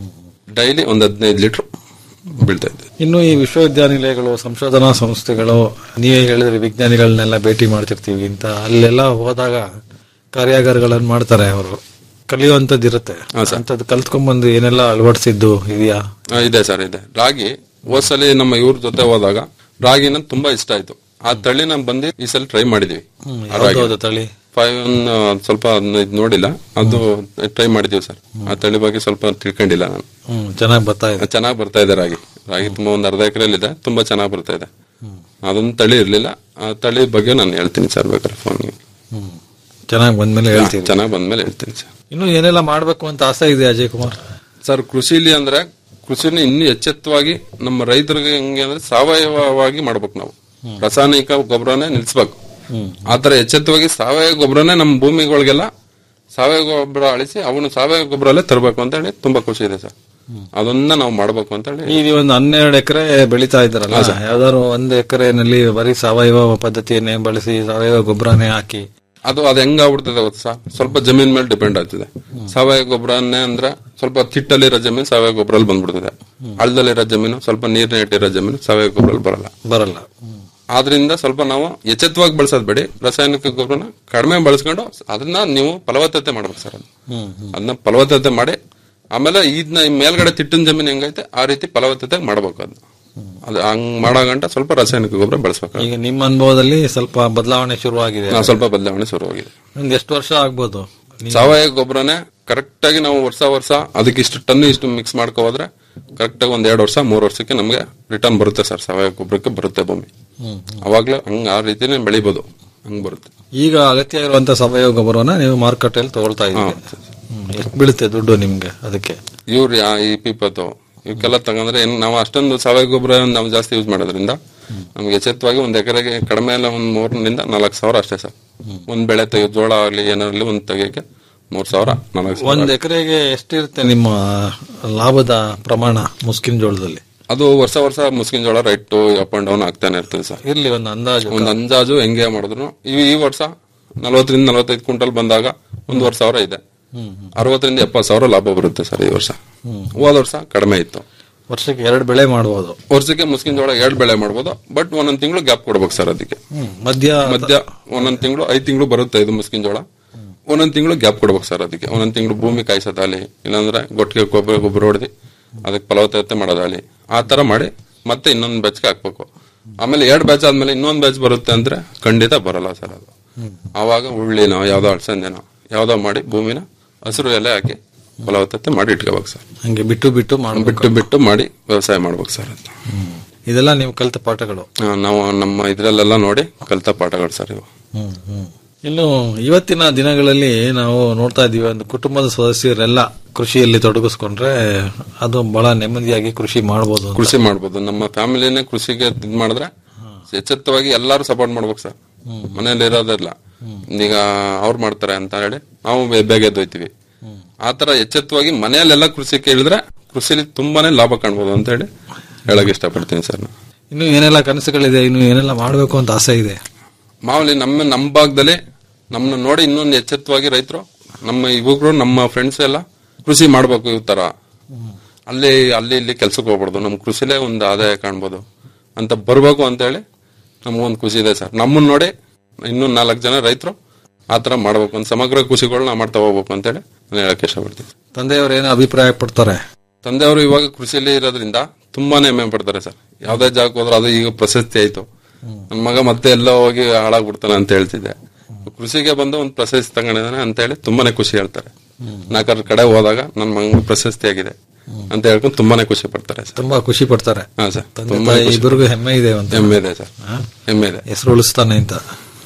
ಡೈಲಿ ಒಂದ್ ಹದಿನೈದು ಲೀಟರ್ ಬೀಳ್ತಾ ಇದೆ ಇನ್ನು ಈ ವಿಶ್ವವಿದ್ಯಾನಿಲಯಗಳು ಸಂಶೋಧನಾ ಸಂಸ್ಥೆಗಳು ನೀವೇ ಹೇಳಿದ್ರೆ ವಿಜ್ಞಾನಿಗಳನ್ನೆಲ್ಲ ಭೇಟಿ ಮಾಡ್ತಿರ್ತೀವಿ ಅಂತ ಅಲ್ಲೆಲ್ಲ ಹೋದಾಗ ಕಾರ್ಯಾಗಾರಗಳನ್ನು ಮಾಡ್ತಾರೆ ಅವರು ಕಲಿಯುವಂತದ್ದು ಇರುತ್ತೆ ಅಂತದ್ದು ಕಲ್ತ್ಕೊಂಡ್ಬಂದು ಏನೆಲ್ಲ ಅಳವಡಿಸಿದ್ದು ಇದೆಯಾ ಆ, ಇದೆ ಸರ್ ಇದೆ ರಾಗಿ ಹೋದ್ಸಲಿ ನಮ್ಮ ಇವ್ರ ಜೊತೆ ಹೋದಾಗ ರಾಗಿನ ತುಂಬಾ ಇಷ್ಟ ಆಯ್ತು ಆ ತಳಿ ನಮ್ ಬಂದು ಈ ಸಲ ಟ್ರೈ ಮಾಡಿದೀವಿ ಆ ರಾಗಿ. ಯಾವ್ದು ತಳಿ ಫೈವ್ ಸ್ವಲ್ಪ ಅದ್ನ ಇದ್ ನೋಡಿಲ್ಲ ಅದು ಟ್ರೈ ಮಾಡಿದೀವಿ ಸರ್ ಆ ತಳಿ ಬಗ್ಗೆ ಸ್ವಲ್ಪ ತಿಳ್ಕೊಂಡಿಲ್ಲ ನಾನು ಹ್ಮ್ ಚೆನ್ನಾಗಿ ಬರ್ತಾ ಇದೆ ಚೆನ್ನಾಗಿ ಬರ್ತಾ ಇದೆ ರಾಗಿ ರಾಗಿ ತುಂಬಾ ಒಂದ್ ಅರ್ಧ ಎಕರೆಯಲ್ಲಿ ಇದೆ ತುಂಬಾ ಚೆನ್ನಾಗಿ ಬರ್ತಾ ಇದೆ ಅದೊಂದು ತಳಿ ಇರ್ಲಿಲ್ಲ ಆ ತಳಿ ಬಗ್ಗೆ ನಾನು ಹೇಳ್ತೀನಿ ಸರ್ ಬೇಕಾದ್ರೆ ಫೋನ್ ಚೆನ್ನಾಗಿ ಬಂದ್ಮೇಲೆ ಹೇಳ್ತೀವಿ ಚೆನ್ನಾಗಿ ಬಂದ್ಮೇಲೆ ಹೇಳ್ತೀನಿ ಸರ್ ಇನ್ನು ಏನೆಲ್ಲ ಮಾಡ್ಬೇಕು ಅಂತ ಆಸೆ ಇದೆ ಅಜಯ್ ಕುಮಾರ್ ಸರ್ ಕೃಷಿಲಿ ಅಂದ್ರೆ ಕೃಷಿನ ಇನ್ನೂ ಎಚ್ಚೆತ್ತವಾಗಿ ನಮ್ಮ ರೈತರಿಗೆ ಹೆಂಗೆ ಅಂದ್ರೆ ಸಾವಯವವಾಗಿ ಮಾಡ್ಬೇಕು ನಾವು ರಾಸಾಯನಿಕ ಗೊಬ್ಬರನೇ ನಿಲ್ಸ್ಬೇಕು ಆತರ ಎಚ್ಚೆತ್ತವಾಗಿ ಸಾವಯವ ಗೊಬ್ಬರನೇ ನಮ್ಮ ಭೂಮಿಗಳಿಗೆಲ್ಲ ಸಾವಯವ ಗೊಬ್ಬರ ಅಳಿಸಿ ಅವನು ಸಾವಯವ ಗೊಬ್ಬರಲ್ಲೇ ತರಬೇಕು ಅಂತ ಹೇಳಿ ತುಂಬಾ ಖುಷಿ ಇದೆ ಸರ್ ಅದನ್ನ ನಾವು ಮಾಡ್ಬೇಕು ಅಂತ ಹೇಳಿ ಈಗ ಒಂದು ಹನ್ನೆರಡು ಎಕರೆ ಬೆಳೀತಾ ಇದ್ದಾರಲ್ಲ ಯಾವ್ದಾದ್ರು ಒಂದು ಎಕರೆನಲ್ಲಿ ಬರೀ ಸಾವಯವ ಪದ್ಧತಿಯನ್ನೇ ಬಳಸಿ ಸಾವಯವ ಗೊಬ್ಬರನೇ ಹಾಕಿ ಅದು ಅದು ಹೆಂಗ್ ಆಗ್ಬಿಡ್ತದೆ ಗೊತ್ತಾ ಸರ್ ಸ್ವಲ್ಪ ಜಮೀನ್ ಮೇಲೆ ಡಿಪೆಂಡ್ ಆಗ್ತದೆ ಸಾವಯವ ಗೊಬ್ಬರನ್ನೇ ಅಂದ್ರೆ ಸ್ವಲ್ಪ ತಿಟ್ಟಲ್ಲಿರೋ ಜಮೀನು ಸಾವಯವ ಗೊಬ್ಬರಲ್ಲಿ ಬಂದ್ಬಿಡ್ತದೆ ಹಳ್ಳದಲ್ಲಿರೋ ಜಮೀನು ಸ್ವಲ್ಪ ನೀರಿನ ಇಟ್ಟಿರೋ ಜಮೀನು ಸಾವಯವ ಗೊಬ್ಬರಲ್ಲಿ ಬರಲ್ಲ ಬರಲ್ಲ ಆದ್ರಿಂದ ಸ್ವಲ್ಪ ನಾವು ಎಚ್ಚೆತ್ತವಾಗಿ ಬಳಸೋದ್ ಬೇಡಿ ರಾಸಾಯನಿಕ ಗೊಬ್ಬರನ ಕಡಿಮೆ ಬಳಸ್ಕೊಂಡು ಅದನ್ನ ನೀವು ಫಲವತ್ತತೆ ಮಾಡ್ಬೇಕು ಸರ್ ಅದು ಅದನ್ನ ಫಲವತ್ತತೆ ಮಾಡಿ ಆಮೇಲೆ ಇದನ್ನ ಮೇಲ್ಗಡೆ ತಿಟ್ಟಿನ ಜಮೀನು ಹೆಂಗೈತೆ ಆ ರೀತಿ ಫಲವತ್ತತೆ ಮಾಡ್ಬೇಕು ಅದನ್ನ ಅದು ಹಂಗ್ ಮಾಡೋ ಗಂಟ ಸ್ವಲ್ಪ ರಾಸಾಯನಿಕ ಗೊಬ್ಬರ ಬಳಸ್ಬೇಕು ಈಗ ನಿಮ್ಮ ಅನುಭವದಲ್ಲಿ ಸ್ವಲ್ಪ ಬದಲಾವಣೆ ಶುರುವಾಗಿದೆ ನಾವು ಸ್ವಲ್ಪ ಬದಲಾವಣೆ ಶುರುವಾಗಿದೆ ಒಂದ್ ಎಷ್ಟು ವರ್ಷ ಆಗ್ಬೋದು ನೀವು- ಸಾವಯವ ಗೊಬ್ಬರನೇ ಕರೆಕ್ಟ್ ಆಗಿ ನಾವು ವರ್ಷ ವರ್ಷ ಅದಕ್ಕೆ ಇಷ್ಟು ಟನ್ ಇಷ್ಟು ಮಿಕ್ಸ್ ಮಾಡ್ಕೊ ಹೋದ್ರೆ ಕರೆಕ್ಟ್ ಆಗಿ ಒಂದ್ ಎರಡು ವರ್ಷ ಮೂರು ವರ್ಷಕ್ಕೆ ನಮಗೆ ರಿಟರ್ನ್ ಬರುತ್ತೆ ಸರ್ ಸಾವಯವ ಗೊಬ್ಬರಕ್ಕೆ ಬರುತ್ತೆ ಭೂಮಿ ಹ್ಮ್. ಅವಾಗ್ಲೇ ಹಂಗ ಆ ರೀತಿನೇ ಬೆಳಿಬೋದು ಹಂಗ್ ಬರುತ್ತೆ ಈಗ ಅಗತ್ಯ ಇರುವಂತ ಸಾವಯವ ಗೊಬ್ಬರವನ್ನ ನೀವು ಮಾರುಕಟ್ಟೆಯಲ್ಲಿ ತಗೊಳ್ತಾ ಇದ್ದೀರಿ ಹ್ಮ್. ಎಷ್ಟು ಬೀಳುತ್ತೆ ದುಡ್ಡು ನಿಮ್ಗೆ ಅದಕ್ಕೆ ಯೂರಿಯಾ ಈ ಪಿಪತ್ತು ಇವಕ್ಕೆಲ್ಲ ತಗೊಂಡ್ರೆ ಏನ್ ನಾವು ಅಷ್ಟೊಂದು ಸಾವಯವ ಗೊಬ್ಬರ ನಾವು ಜಾಸ್ತಿ ಯೂಸ್ ಮಾಡೋದ್ರಿಂದ ನಮ್ಗೆ ಎಚ್ಚೆತ್ತವಾಗಿ ಒಂದ್ ಎಕರೆಗೆ ಕಡಿಮೆ ಎಲ್ಲ ಒಂದ್ ಮೂರರಿಂದ ನಾಲ್ಕು ಸಾವಿರ ಅಷ್ಟೇ ಸರ್ ಒಂದ್ ಬೆಳೆ ತೆಗಿ ಜೋಳ ಆಗ್ಲಿ ಏನಾಗ್ಲಿ ಒಂದ್ ತೆಗಿಯಕ್ಕೆ ಮೂರ್ ಸಾವಿರ ನಾಲ್ಕು ಸಾವಿರ ಒಂದ್ ಎಕರೆಗೆ ಎಷ್ಟಿರುತ್ತೆ ನಿಮ್ಮ ಲಾಭದ ಪ್ರಮಾಣ ಮುಸ್ಕಿನ ಜೋಳದಲ್ಲಿ ಅದು ವರ್ಷ ವರ್ಷ ಮುಸ್ಕಿನ ಜೋಳ ರೈಟ್ ಅಪ್ ಅಂಡ್ ಡೌನ್ ಆಗ್ತಾನೆ ಇರ್ತದೆ ಸರ್ ಇರ್ಲಿ ಒಂದು ಅಂದಾಜು ಒಂದ್ ಅಂದಾಜು ಹೆಂಗೆ ಮಾಡಿದ್ರು ಈ ಈ ವರ್ಷ ನಲವತ್ತರಿಂದ ನಲವತ್ತೈದು ಕ್ವಿಂಟಲ್ ಬಂದಾಗ ಒಂದೂವರೆ ಸಾವಿರ ಇದೆ ಅರವತ್ತರಿಂದ ಎಪ್ಪತ್ತು ಸಾವಿರ ಲಾಭ ಬರುತ್ತೆ ಸರ್ ಈ ವರ್ಷ ಹೋದ ವರ್ಷ ಕಡಿಮೆ ಇತ್ತು ವರ್ಷಕ್ಕೆ ಎರಡು ಬೆಳೆ ಮಾಡಬಹುದು ವರ್ಷಕ್ಕೆ ಮುಸ್ಕಿನ ಜೋಳ ಎರಡು ಬೆಳೆ ಮಾಡ್ಬೋದು ಬಟ್ ಒಂದೊಂದ್ ತಿಂಗಳು ಗ್ಯಾಪ್ ಕೊಡ್ಬೇಕು ಸರ್ ಅದಕ್ಕೆ ಮಧ್ಯ ಮಧ್ಯ ಒಂದೊಂದ್ ತಿಂಗಳು ಐದ್ ತಿಂಗಳು ಬರುತ್ತೆ ಇದು ಮುಸ್ಕಿನ ಜೋಳ ಒಂದೊಂದ್ ತಿಂಗಳು ಗ್ಯಾಪ್ ಕೊಡ್ಬೇಕು ಸರ್ ಅದಕ್ಕೆ ಒಂದೊಂದ್ ತಿಂಗಳು ಭೂಮಿ ಕಾಯಿಸೋದಾಲಿ ಇಲ್ಲಾಂದ್ರೆ ಗೊಟ್ಟಿಗೆ ಗೊಬ್ಬರ ಗೊಬ್ಬರ ಹೊಡೆದು ಅದಕ್ಕೆ ಫಲವತ್ತತೆ ಮಾಡೋದಾಲಿ ಆ ತರ ಮಾಡಿ ಮತ್ತೆ ಇನ್ನೊಂದ್ ಬ್ಯಾಚ್ಗೆ ಹಾಕ್ಬೇಕು ಆಮೇಲೆ ಎರಡ್ ಬ್ಯಾಚ್ ಆದ್ಮೇಲೆ ಇನ್ನೊಂದ್ ಬ್ಯಾಚ್ ಬರುತ್ತೆ ಅಂದ್ರೆ ಖಂಡಿತ ಬರಲ್ಲ ಸರ್ ಅದು ಆವಾಗ ಉಳ್ಳಿನೋ ಯಾವ್ದೋ ಅಳಸಂದೆನೋ ಯಾವ್ದೋ ಮಾಡಿ ಭೂಮಿನ ಹಸಿರು ಎಲೆ ಹಾಕಿ ಫಲವತ್ತತೆ ಮಾಡಿ ಇಟ್ಕೋಬೇಕು ಸರ್ ಹಂಗೆ ಬಿಟ್ಟು ಬಿಟ್ಟು ಮಾಡ್ಬೇಕು ಬಿಟ್ಟು ಬಿಟ್ಟು ಮಾಡಿ ವ್ಯವಸಾಯ ಮಾಡ್ಬೇಕು ಸರ್ ಅದು ಇದೆಲ್ಲ ನೀವು ಕಲಿತ ಪಾಠಗಳು ಆ, ನಾವು ನಮ್ಮ ಇದ್ರಲ್ಲೆಲ್ಲ ನೋಡಿ ಕಲಿತ ಪಾಠಗಳು ಸರ್ ಇವು ಇನ್ನು ಇವತ್ತಿನ ದಿನಗಳಲ್ಲಿ ನಾವು ನೋಡ್ತಾ ಇದೀವಿ ಒಂದು ಕುಟುಂಬದ ಸದಸ್ಯರೆಲ್ಲ ಕೃಷಿಯಲ್ಲಿ ತೊಡಗಿಸ್ಕೊಂಡ್ರೆ ಅದು ಬಹಳ ನೆಮ್ಮದಿಯಾಗಿ ಕೃಷಿ ಮಾಡಬಹುದು ಕೃಷಿ ಮಾಡ್ಬೋದು ನಮ್ಮ ಫ್ಯಾಮಿಲಿನೇ ಕೃಷಿಗೆ ಇದ್ ಮಾಡಿದ್ರೆ ಎಚ್ಚೆತ್ತವಾಗಿ ಎಲ್ಲಾರು ಸಪೋರ್ಟ್ ಮಾಡ್ಬೇಕು ಸರ್ ಮನೇಲಿ ಇರೋದಿಲ್ಲ ಈಗ ಅವ್ರು ಮಾಡ್ತಾರೆ ಅಂತ ಹೇಳಿ ನಾವು ಬೇ- ಬೇಗ ಎದ್ದೋಯ್ತೀವಿ ಆತರ ಎಚ್ಚೆತ್ತವಾಗಿ ಮನೆಯಲ್ಲೆಲ್ಲ ಕೃಷಿ ಕೇಳಿದ್ರೆ ಕೃಷಿಲಿ ತುಂಬಾನೇ ಲಾಭ ಕಾಣ್ಬೋದು ಅಂತ ಹೇಳಿ ಹೇಳಕ್ ಇಷ್ಟಪಡ್ತೀನಿ ಸರ್ ನಾನು. ಇನ್ನು ಏನೆಲ್ಲ ಕನಸುಗಳಿದೆ ಇನ್ನು ಏನೆಲ್ಲ ಮಾಡಬೇಕು ಅಂತ ಆಸೆ ಇದೆ ಮಾಮೂಲಿ ನಮ್ಮ ನಮ್ಮ ಭಾಗದಲ್ಲಿ ನಮ್ಮನ್ನ ನೋಡಿ ಇನ್ನೊಂದು ಎಚ್ಚೆತ್ತವಾಗಿ ರೈತರು ನಮ್ಮ ಯುವಕರು ನಮ್ಮ ಫ್ರೆಂಡ್ಸ್ ಎಲ್ಲ ಕೃಷಿ ಮಾಡ್ಬೇಕು ಈ ತರ ಅಲ್ಲಿ ಅಲ್ಲಿ ಇಲ್ಲಿ ಕೆಲ್ಸಕ್ಕೆ ಹೋಗ್ಬಾರ್ದು ನಮ್ಮ ಕೃಷಿಲೇ ಒಂದು ಆದಾಯ ಕಾಣ್ಬೋದು ಅಂತ ಬರ್ಬೇಕು ಅಂತ ಹೇಳಿ ನಮಗೊಂದು ಖುಷಿ ಇದೆ ಸರ್ ನಮ್ಮನ್ನ ನೋಡಿ ಇನ್ನೂ ನಾಲ್ಕು ಜನ ರೈತರು ಆ ತರ ಮಾಡ್ಬೇಕು ಒಂದು ಸಮಗ್ರ ಕೃಷಿಗಳನ್ನ ಮಾಡ್ತಾ ಹೋಗ್ಬೇಕು ಅಂತ ಹೇಳಿ ನಾನು ಹೇಳಕ್ ಇಷ್ಟಪಡ್ತೀನಿ ತಂದೆಯವರು ಏನೋ ಅಭಿಪ್ರಾಯ ಪಡ್ತಾರೆ ತಂದೆಯವರು ಇವಾಗ ಕೃಷಿಯಲ್ಲಿ ಇರೋದ್ರಿಂದ ತುಂಬಾನೇ ಹೆಮ್ಮೆ ಪಡ್ತಾರೆ ಸರ್ ಯಾವ್ದೇ ಜಾಗಕ್ಕೆ ಹೋದ್ರು ಅದು ಈಗ ಪ್ರಶಸ್ತಿ ಆಯ್ತು ನನ್ನ ಮಗ ಮತ್ತೆ ಎಲ್ಲ ಹೋಗಿ ಹಾಳಾಗ್ಬಿಡ್ತಾನೆ ಅಂತ ಹೇಳ್ತಿದ್ದೆ ಕೃಷಿಗೆ ಬಂದು ಒಂದು ಪ್ರಶಸ್ತಿ ತಗೊಂಡಿದ್ದಾನೆ ಅಂತ ಹೇಳಿ ತುಂಬಾನೇ ಖುಷಿ ಹೇಳ್ತಾರೆ ನಾಲ್ಕರ ಕಡೆ ಹೋದಾಗ ನನ್ನ ಮಗ ಪ್ರಶಸ್ತಿ ಆಗಿದೆ ಅಂತ ಹೇಳ್ಕೊಂಡು ತುಂಬಾನೇ ಖುಷಿ ಪಡ್ತಾರೆ ಸರ್ ತುಂಬಾ ಖುಷಿ ಪಡ್ತಾರೆ ಹಾ ಸರ್ ತಂದೆ ತುಂಬಾನೇ ತಾಯಿ ಖುಷಿ ಇಬ್ಬರಿಗೂ ಹೆಮ್ಮೆ ಇದೆ ಅಂತ ಹೆಮ್ಮೆ ಇದೆ ಸರ್ ಹೆಮ್ಮೆ ಇದೆ ಹೆಸರು ಉಳಿಸ್ತಾನೆ ಅಂತ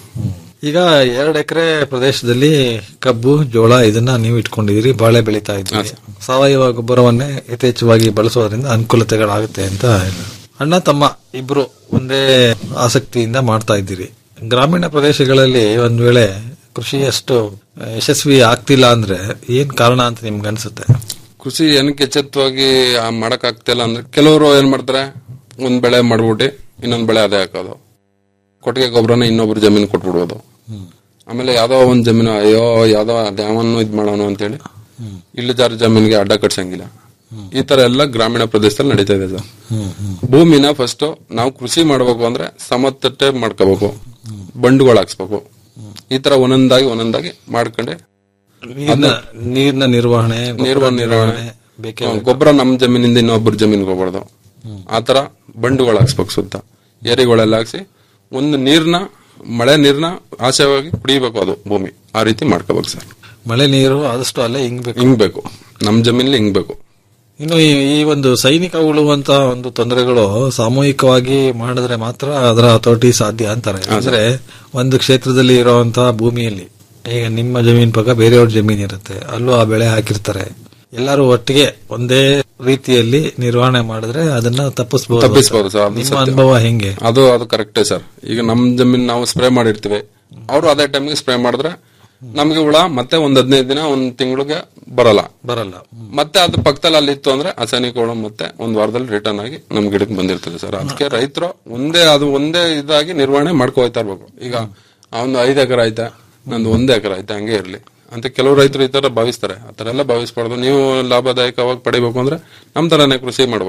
ಈಗ ಎರಡು ಎಕರೆ ಪ್ರದೇಶದಲ್ಲಿ ಕಬ್ಬು ಜೋಳ ಇದನ್ನ ನೀವು ಇಟ್ಕೊಂಡಿದ್ದೀರಿ ಬಾಳೆ ಬೆಳೀತಾ ಇದ್ದೀರಿ ಸಾವಯವ ಗೊಬ್ಬರವನ್ನೇ ಯಥೇಚ್ಛವಾಗಿ ಬಳಸೋದ್ರಿಂದ ಅನುಕೂಲತೆಗಳಾಗುತ್ತೆ ಅಂತ ಹೇಳಿ. ಅಣ್ಣ ತಮ್ಮ ಇಬ್ರು ಒಂದೇ ಆಸಕ್ತಿಯಿಂದ ಮಾಡ್ತಾ ಇದ್ದೀರಿ ಗ್ರಾಮೀಣ ಪ್ರದೇಶಗಳಲ್ಲಿ ಒಂದ್ ವೇಳೆ ಕೃಷಿ ಅಷ್ಟು ಯಶಸ್ವಿ ಆಗ್ತಿಲ್ಲ ಅಂದ್ರೆ ಏನ್ ಕಾರಣ ಅಂತ ನಿಮ್ಗೆ ಅನ್ಸುತ್ತೆ ಕೃಷಿ ಏನಕ್ಕೆ ಎಚ್ಚೆತ್ತವಾಗಿ ಮಾಡಕ್ ಆಗ್ತಿಲ್ಲ ಅಂದ್ರೆ ಕೆಲವರು ಏನ್ ಮಾಡ್ತಾರೆ ಒಂದ್ ಬೆಳೆ ಮಾಡ್ಬಿಟ್ಟು ಇನ್ನೊಂದ್ ಬೆಳೆ ಅದೇ ಹಾಕೋದು ಕೊಟ್ಟಿಗೆ ಗೊಬ್ಬರನ ಇನ್ನೊಬ್ರು ಜಮೀನು ಕೊಟ್ಬಿಡ್ಬೋದು ಆಮೇಲೆ ಯಾವ್ದೋ ಒಂದ್ ಜಮೀನು ಅಯ್ಯೋ ಯಾವ್ದೋ ಅದ್ಯಾವನ್ನು ಇದ್ ಮಾಡೋಣ ಅಂತೇಳಿ ಇಲ್ಲಿ ಜಾರ ಜಮೀನಿಗೆ ಅಡ್ಡ ಕಟ್ಸಂಗಿಲ್ಲ ಈ ತರ ಎಲ್ಲ ಗ್ರಾಮೀಣ ಪ್ರದೇಶದಲ್ಲಿ ನಡೀತಾ ಇದೆ ಸರ್ ಭೂಮಿನ ಫಸ್ಟ್ ನಾವು ಕೃಷಿ ಮಾಡ್ಬೇಕು ಅಂದ್ರೆ ಸಮತಟ್ಟೆ ಮಾಡ್ಕೋಬೇಕು ಬಂಡುಗಳು ಹಾಕ್ಸ್ಬೇಕು ಈ ತರ ಒಂದೊಂದಾಗಿ ಒಂದೊಂದಾಗಿ ಮಾಡ್ಕೊಂಡೆ ನೀರಿನ ನೀರಿನ ನಿರ್ವಹಣೆ ನಿರ್ವಹಣೆ ನಿರ್ವಹಣೆ ಬೇಕೇ ಹ್ಮ್, ಗೊಬ್ಬರ ನಮ್ ಜಮೀನಿಂದ ಇನ್ನೊಬ್ಬರ ಜಮೀನ್ಗೆ ಹೋಗ್ಬಾರ್ದು ಆತರ ಬಂಡುಗಳು ಹಾಕ್ಸ್ಬೇಕು ಸುತ್ತ ಏರಿಗಳೆಲ್ಲ ಹಾಕ್ಸಿ ಒಂದು ನೀರ್ನ ಮಳೆ ನೀರ್ನ ಆಶಯವಾಗಿ ಕುಡಿಬೇಕು ಅದು ಭೂಮಿ ಆ ರೀತಿ ಮಾಡ್ಕೋಬೇಕು ಸರ್ ಮಳೆ ನೀರು ಆದಷ್ಟು ಅಲ್ಲೇ ಹಿಂಗ್ಬೇಕು ಹಿಂಗ್ಬೇಕು ನಮ್ ಜಮೀನಲ್ಲಿ ಹಿಂಗ್ಬೇಕು ಇನ್ನು ಈ ಈ ಒಂದು ಸೈನಿಕ ಉಳುವಂತ ಒಂದು ತೊಂದರೆಗಳು ಸಾಮೂಹಿಕವಾಗಿ ಮಾಡಿದ್ರೆ ಮಾತ್ರ ಅದರ ಹತೋಟಿ ಸಾಧ್ಯ ಅಂತಾರೆ ಅಂದ್ರೆ ಒಂದು ಕ್ಷೇತ್ರದಲ್ಲಿ ಇರುವಂತಹ ಭೂಮಿಯಲ್ಲಿ ಈಗ ನಿಮ್ಮ ಜಮೀನ್ ಪಕ್ಕ ಬೇರೆಯವ್ರ ಜಮೀನ್ ಇರುತ್ತೆ ಅಲ್ಲೂ ಆ ಬೆಳೆ ಹಾಕಿರ್ತಾರೆ ಎಲ್ಲರೂ ಒಟ್ಟಿಗೆ ಒಂದೇ ರೀತಿಯಲ್ಲಿ ನಿರ್ವಹಣೆ ಮಾಡಿದ್ರೆ ಅದನ್ನ ತಪ್ಪಿಸಬಹುದು ತಪ್ಪಿಸ್ಬೋದು ಸರ್ ಅದು ನಿಮ್ಮ ಸತ್ಯ. ಅನುಭವ ಹೆಂಗೆ ಅದು ಅದು ಕರೆಕ್ಟೇ ಸರ್ ಈಗ ನಮ್ ಜಮೀನ್ ನಾವು ಸ್ಪ್ರೇ ಮಾಡಿರ್ತೀವಿ ಅವರು ಅದೇ ಟೈಮ್ಗೆ ಸ್ಪ್ರೇ ಮಾಡಿದ್ರೆ ನಮ್ಗೆ ಹುಳ ಮತ್ತೆ ಒಂದ್ ಹದಿನೈದು ದಿನ ಒಂದ್ ತಿಂಗಳಿಗೆ ಬರಲ್ಲ ಬರಲ್ಲ ಮತ್ತೆ ಅದು ಪಕ್ಕದಲ್ಲಿ ಅಲ್ಲಿ ಇತ್ತು ಅಂದ್ರೆ ಅಸೈನಿಕ ಹುಳ ಮತ್ತೆ ಒಂದ್ ವಾರದಲ್ಲಿ ರಿಟರ್ನ್ ಆಗಿ ನಮ್ ಗಿಡಕ್ಕೆ ಬಂದಿರ್ತದೆ ಸರ್ ಅದಕ್ಕೆ ರೈತರು ಒಂದೇ ಅದು ಒಂದೇ ಇದಾಗಿ ನಿರ್ವಹಣೆ ಮಾಡ್ಕೊ ಹೋಯ್ತಾ ಇರ್ಬೇಕು ಈಗ ಅವ್ನು ಐದ್ ಎಕರೆ ಆಯ್ತಾ ನಂದು ಒಂದೇ ಎಕರೆ ಆಯ್ತಾ ಹಂಗೆ ಇರ್ಲಿ ಅಂತ ಕೆಲವು ರೈತರು ಈ ತರ ಭಾವಿಸ್ತಾರೆ ಆ ತರ ಎಲ್ಲ ಭಾವಿಸ್ಬಾರ್ದು ನೀವು ಲಾಭದಾಯಕವಾಗಿ ಪಡಿಬೇಕು ಅಂದ್ರೆ ನಮ್ ತರಾನೇ ಕೃಷಿ ಮಾಡ್ಬೇಕು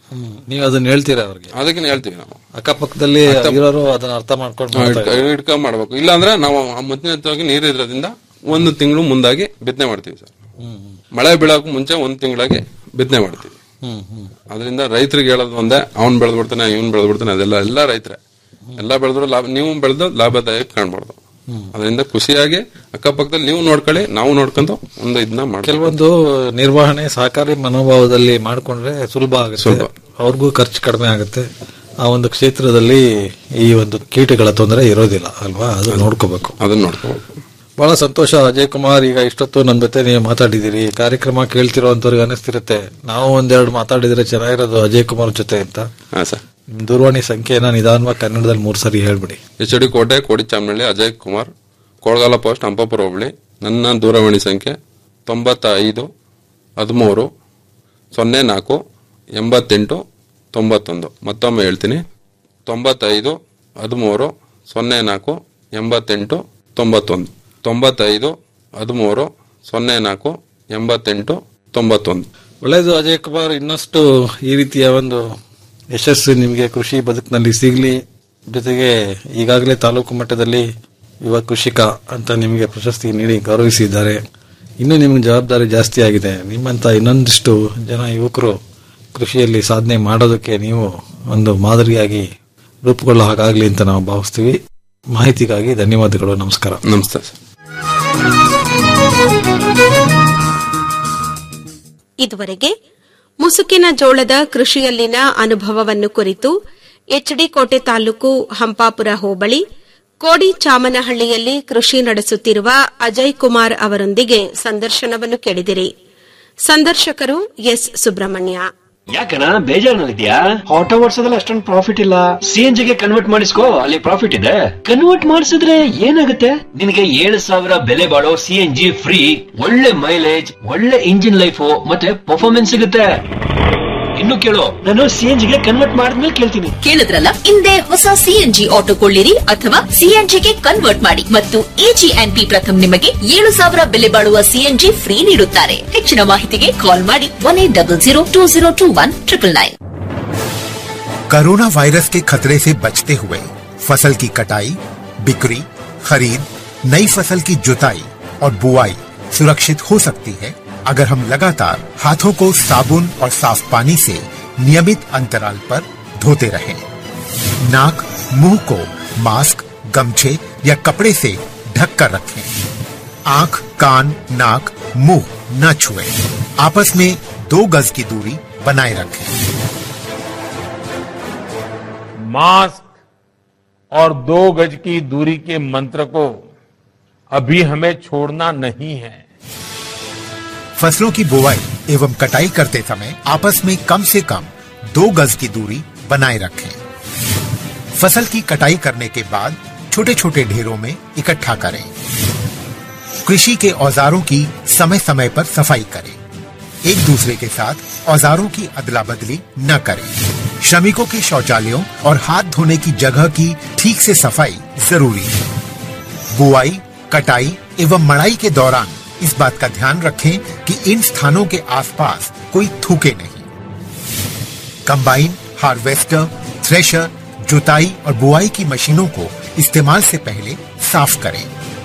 ನೀವು ಅದನ್ನ ಹೇಳ್ತೀರಾ ಅವ್ರಿಗೆ ಅದಕ್ಕೆ ಹೇಳ್ತೀವಿ ನಾವು ಅಕ್ಕಪಕ್ಕದಲ್ಲಿ ಇರೋರು ಅದನ್ನ ಅರ್ಥ ಮಾಡ್ಕೊಂಡು ಮಾಡ್ತಾ ಇದ್ದಾರೆ. ಇಟ್ಕೊಂಡ್ ಮಾಡ್ಬೇಕು ಇಲ್ಲ ಅಂದ್ರೆ ನಾವು ಮುಂಚಿನವಾಗಿ ನೀರು ಇರೋದ್ರಿಂದ ಒಂದು ತಿಂಗಳು ಮುಂದಾಗಿ ಬಿತ್ತನೆ ಮಾಡ್ತೀವಿ ಸರ್ ಮಳೆ ಬೀಳೋಕೆ ಮುಂಚೆ ಒಂದ್ ತಿಂಗಳಾಗಿ ಬಿತ್ತನೆ ಮಾಡ್ತೀವಿ ಹ್ಮ್ ಹ್ಮ್ ಅದರಿಂದ ರೈತರಿಗೆ ಹೇಳೋದು ಒಂದೇ ಅವ್ನ್ ಬೆಳೆದ್ ಬಿಡ್ತಾನೆ ಇವ್ನ್ ಬೆಳೆದ್ ಬಿಡ್ತಾನೆ ಅದೆಲ್ಲ ಎಲ್ಲ ರೈತರೇ ಎಲ್ಲ ಬೆಳೆದ್ರು ಲಾಭ ನೀವು ಬೆಳೆದು ಲಾಭದಾಯಕ ಕಾಣ್ಬಾರ್ದು ಅದರಿಂದ ಖುಷಿಯಾಗಿ ಅಕ್ಕಪಕ್ಕದಲ್ಲಿ ನೀವು ನೋಡ್ಕೊಳ್ಳಿ ನಾವು ನೋಡ್ಕೊಂಡು ಒಂದು ಇದನ್ನ ಮಾಡ್ತೀವಿ ಕೆಲವೊಂದು ನಿರ್ವಹಣೆ ಸಹಕಾರಿ ಮನೋಭಾವದಲ್ಲಿ ಮಾಡ್ಕೊಂಡ್ರೆ ಸುಲಭ ಆಗುತ್ತೆ ಸುಲಭ. ಅವ್ರಿಗೂ ಖರ್ಚು ಕಡಿಮೆ ಆಗುತ್ತೆ ಆ ಒಂದು ಕ್ಷೇತ್ರದಲ್ಲಿ ಈ ಒಂದು ಕೀಟಗಳ ತೊಂದರೆ ಇರೋದಿಲ್ಲ ಅಲ್ವಾ ಅದು ನೋಡ್ಕೋಬೇಕು ಅದನ್ನ ನೋಡ್ಕೋಬೇಕು ಬಹಳ ಸಂತೋಷ ಅಜಯ್ ಕುಮಾರ್ ಈಗ ಇಷ್ಟೊತ್ತು ನನ್ನ ಜೊತೆ ನೀವು ಮಾತಾಡಿದಿರಿ ಕಾರ್ಯಕ್ರಮ ಕೇಳ್ತಿರೋಂಥವ್ರಿಗೆ ಅನಿಸ್ತಿರುತ್ತೆ ನಾವು ಒಂದೆರಡು ಮಾತಾಡಿದ್ರೆ ಚೆನ್ನಾಗಿರೋದು ಅಜಯ್ ಕುಮಾರ್ ಜೊತೆ ಅಂತ ಹಾ ಸರ್ ನಿಮ್ ದೂರವಾಣಿ ಸಂಖ್ಯೆನ ನಿಧಾನವಾಗಿ ಕನ್ನಡದಲ್ಲಿ ಮೂರ್ ಸರಿ ಹೇಳ್ಬಿಡಿ H D Kote Kodichamanahalli Ajay Kumar Kolagala post Ampapura ಹೋಬಳಿ ನನ್ನ ದೂರವಾಣಿ ಸಂಖ್ಯೆ ತೊಂಬತ್ತ ಐದು ಹದಿಮೂರು ಸೊನ್ನೆ ನಾಲ್ಕು ಎಂಬತ್ತೆಂಟು ತೊಂಬತ್ತೊಂದು ಮತ್ತೊಮ್ಮೆ ಹೇಳ್ತೀನಿ ತೊಂಬತ್ತೈದು ಹದಿಮೂರು ಸೊನ್ನೆ ನಾಲ್ಕು ಎಂಬತ್ತೆಂಟು ತೊಂಬತ್ತೊಂದು ತೊಂಬತ್ತೈದು ಹದಿಮೂರು ಸೊನ್ನೆ ನಾಲ್ಕು ಎಂಬತ್ತೆಂಟು ತೊಂಬತ್ತೊಂದು ಒಳ್ಳೇದು ಅಜಯ್ ಕುಮಾರ್ ಇನ್ನಷ್ಟು ಈ ರೀತಿಯ ಒಂದು ಯಶಸ್ಸು ನಿಮಗೆ ಕೃಷಿ ಬದುಕಿನಲ್ಲಿ ಸಿಗ್ಲಿ ಜೊತೆಗೆ ಈಗಾಗಲೇ ತಾಲೂಕು ಮಟ್ಟದಲ್ಲಿ ಯುವ ಕೃಷಿಕ ಅಂತ ನಿಮಗೆ ಪ್ರಶಸ್ತಿ ನೀಡಿ ಗೌರವಿಸಿದ್ದಾರೆ ಇನ್ನು ನಿಮಗೆ ಜವಾಬ್ದಾರಿ ಜಾಸ್ತಿ ಆಗಿದೆ ನಿಮ್ಮಂತ ಇನ್ನೊಂದಿಷ್ಟು ಜನ ಯುವಕರು ಕೃಷಿಯಲ್ಲಿ ಸಾಧನೆ ಮಾಡೋದಕ್ಕೆ ನೀವು ಒಂದು ಮಾದರಿಯಾಗಿ ರೂಪುಗೊಳ್ಳೋ ಹಾಗಾಗ್ಲಿ ಅಂತ ನಾವು ಭಾವಿಸ್ತೀವಿ ಮಾಹಿತಿಗಾಗಿ ಧನ್ಯವಾದಗಳು ನಮಸ್ಕಾರ ನಮಸ್ತೆ ಸರ್ ಇದುವರೆಗೆ ಮುಸುಕಿನ ಜೋಳದ ಕೃಷಿಯಲ್ಲಿನ ಅನುಭವವನ್ನು ಕುರಿತು ಎಚ್ಡಿ ಕೋಟೆ ತಾಲೂಕು ಹಂಪಾಪುರ ಹೋಬಳಿ ಕೋಡಿ ಚಾಮನಹಳ್ಳಿಯಲ್ಲಿ ಕೃಷಿ ನಡೆಸುತ್ತಿರುವ ಅಜಯ್ ಕುಮಾರ್ ಅವರೊಂದಿಗೆ ಸಂದರ್ಶನವನ್ನು ಕೇಳಿದಿರಿ ಸಂದರ್ಶಕರು ಎಸ್ ಸುಬ್ರಹ್ಮಣ್ಯ ಯಾಕಣ್ಣ ಬೇಜಾರಿನಲ್ಲಿದ್ಯಾ ಆಟೋ ಓಡಿಸೋದ್ರಲ್ಲಿ ಅಷ್ಟೊಂದು ಪ್ರಾಫಿಟ್ ಇಲ್ಲ ಸಿ ಎನ್ ಜಿಗೆ ಕನ್ವರ್ಟ್ ಮಾಡಿಸ್ಕೋ ಅಲ್ಲಿ ಪ್ರಾಫಿಟ್ ಇದೆ ಕನ್ವರ್ಟ್ ಮಾಡಿಸಿದ್ರೆ ಏನಾಗುತ್ತೆ ನಿನಗೆ ಏಳು ಸಾವಿರ ಬೆಲೆ ಬಾಳೋ ಸಿ ಎನ್ ಜಿ ಫ್ರೀ ಒಳ್ಳೆ ಮೈಲೇಜ್ ಒಳ್ಳೆ ಇಂಜಿನ್ ಲೈಫ್ ಮತ್ತೆ ಪರ್ಫಾರ್ಮೆನ್ಸ್ ಸಿಗುತ್ತೆ ಇನ್ನು ಕೇಳು ನಾನು ಸಿ ಎನ್ ಜಿಗೆ ಕನ್ವರ್ಟ್ ಮಾಡಿದ್ಮೇಲೆ ಕೇಳ್ತೀನಿ ಕೇಳಿದ್ರಲ್ಲ ಹಿಂದೆ ಹೊಸ ಸಿಎನ್ಜಿ ಆಟೋ ಕೊಳ್ಳಿರಿ ಅಥವಾ ಸಿಎನ್ಜಿಗೆ ಕನ್ವರ್ಟ್ ಮಾಡಿ ಮತ್ತು ಎಜಿಎನ್ಪಿ ಪ್ರಥಮ್ ನಿಮಗೆ ಏಳು ಸಾವಿರ ಬೆಲೆ ಬಾಳುವ ಸಿಎನ್ಜಿ ಫ್ರೀ ನೀಡುತ್ತಾರೆ ಹೆಚ್ಚಿನ ಮಾಹಿತಿಗೆ ಕಾಲ್ ಮಾಡಿ one eight double zero two zero two one triple nine corona virus के खतरे से बचते हुए फसल की कटाई बिक्री खरीद नई फसल की जुताई और बुआई सुरक्षित हो सकती है अगर हम लगातार हाथों को साबुन और साफ पानी से नियमित अंतराल पर धोते रहें। नाक मुंह को मास्क गमछे या कपड़े से ढक कर रखें आंख कान नाक मुंह न छुएं। आपस में दो गज की दूरी बनाए रखें मास्क और दो गज की दूरी के मंत्र को अभी हमें छोड़ना नहीं है फसलों की बुवाई एवं कटाई करते समय आपस में कम से कम दो गज की दूरी बनाए रखें फसल की कटाई करने के बाद छोटे छोटे ढेरों में इकट्ठा करें कृषि के औजारों की समय समय पर सफाई करें एक दूसरे के साथ औजारों की अदला बदली न करें श्रमिकों के शौचालयों और हाथ धोने की जगह की ठीक से सफाई जरूरी है बुआई कटाई एवं मड़ाई के दौरान इस बात का ध्यान रखें कि इन स्थानों के आसपास कोई थूके नहीं कंबाइन हार्वेस्टर थ्रेशर जुताई और बुआई की मशीनों को इस्तेमाल से पहले साफ करें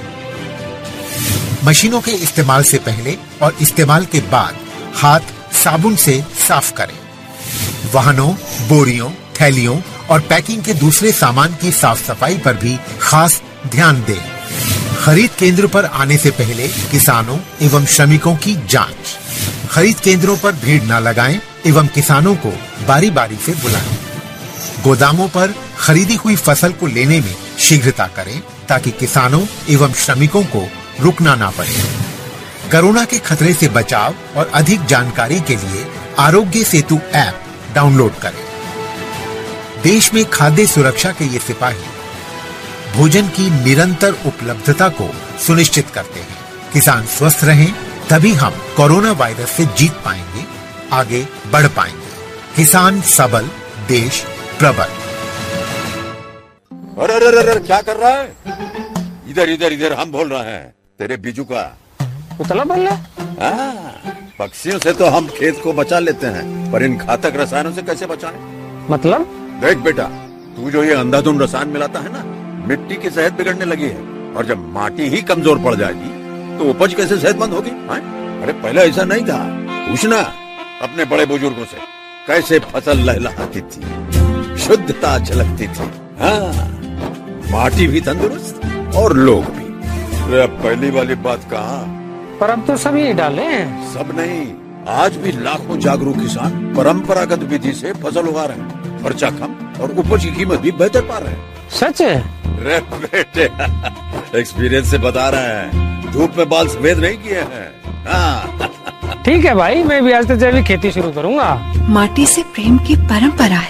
मशीनों के इस्तेमाल से पहले और इस्तेमाल के बाद हाथ साबुन से साफ करें वाहनों बोरियों थैलियों और पैकिंग के दूसरे सामान की साफ सफाई पर भी खास ध्यान दें खरीद केंद्र पर आने से पहले किसानों एवं श्रमिकों की जांच खरीद केंद्रों पर भीड़ न लगाएं एवं किसानों को बारी बारी से बुलाएं गोदामों पर खरीदी हुई फसल को लेने में शीघ्रता करें ताकि किसानों एवं श्रमिकों को रुकना ना पड़े कोरोना के खतरे से बचाव और अधिक जानकारी के लिए आरोग्य सेतु ऐप डाउनलोड करें देश में खाद्य सुरक्षा के ये सिपाही भोजन की निरंतर उपलब्धता को सुनिश्चित करते हैं किसान स्वस्थ रहें तभी हम कोरोना वायरस से जीत पाएंगे आगे बढ़ पाएंगे किसान सबल देश प्रबल अरे अरे अरे अरे, क्या कर रहा है इधर इधर इधर हम बोल रहे हैं तेरे बीजू का उतला बोल रहा हाँ, पक्षियों से तो हम खेत को बचा लेते हैं पर इन घातक रसायनों से कैसे बचाएं? मतलब देख बेटा तू जो ये अंधाधुंध रसायन मिलाता है ना मिट्टी की सेहत बिगड़ने लगी है और जब माटी ही कमजोर पड़ जाएगी तो उपज कैसे सेहतमंद होगी हाँ? अरे पहले ऐसा नहीं था पूछना अपने बड़े बुजुर्गों से कैसे फसल लहलहाती थी शुद्धता झलकती थी हाँ माटी भी तंदुरुस्त और लोग भी अरे अब पहली वाली बात कहा पर अब तो सभी डाले हैं सब नहीं आज भी लाखों जागरूक किसान परंपरागत विधि से फसल उगा रहे हैं खर्चा कम और उपज की कीमत भी बेहतर पा रहे हैं सच है रे बेटे एक्सपीरियंस से बता रहे हैं धूप में बाल सफेद नहीं किए हैं हाँ ठीक है भाई मैं भी आज से जैविक खेती शुरू करूंगा माटी से प्रेम की परंपरा है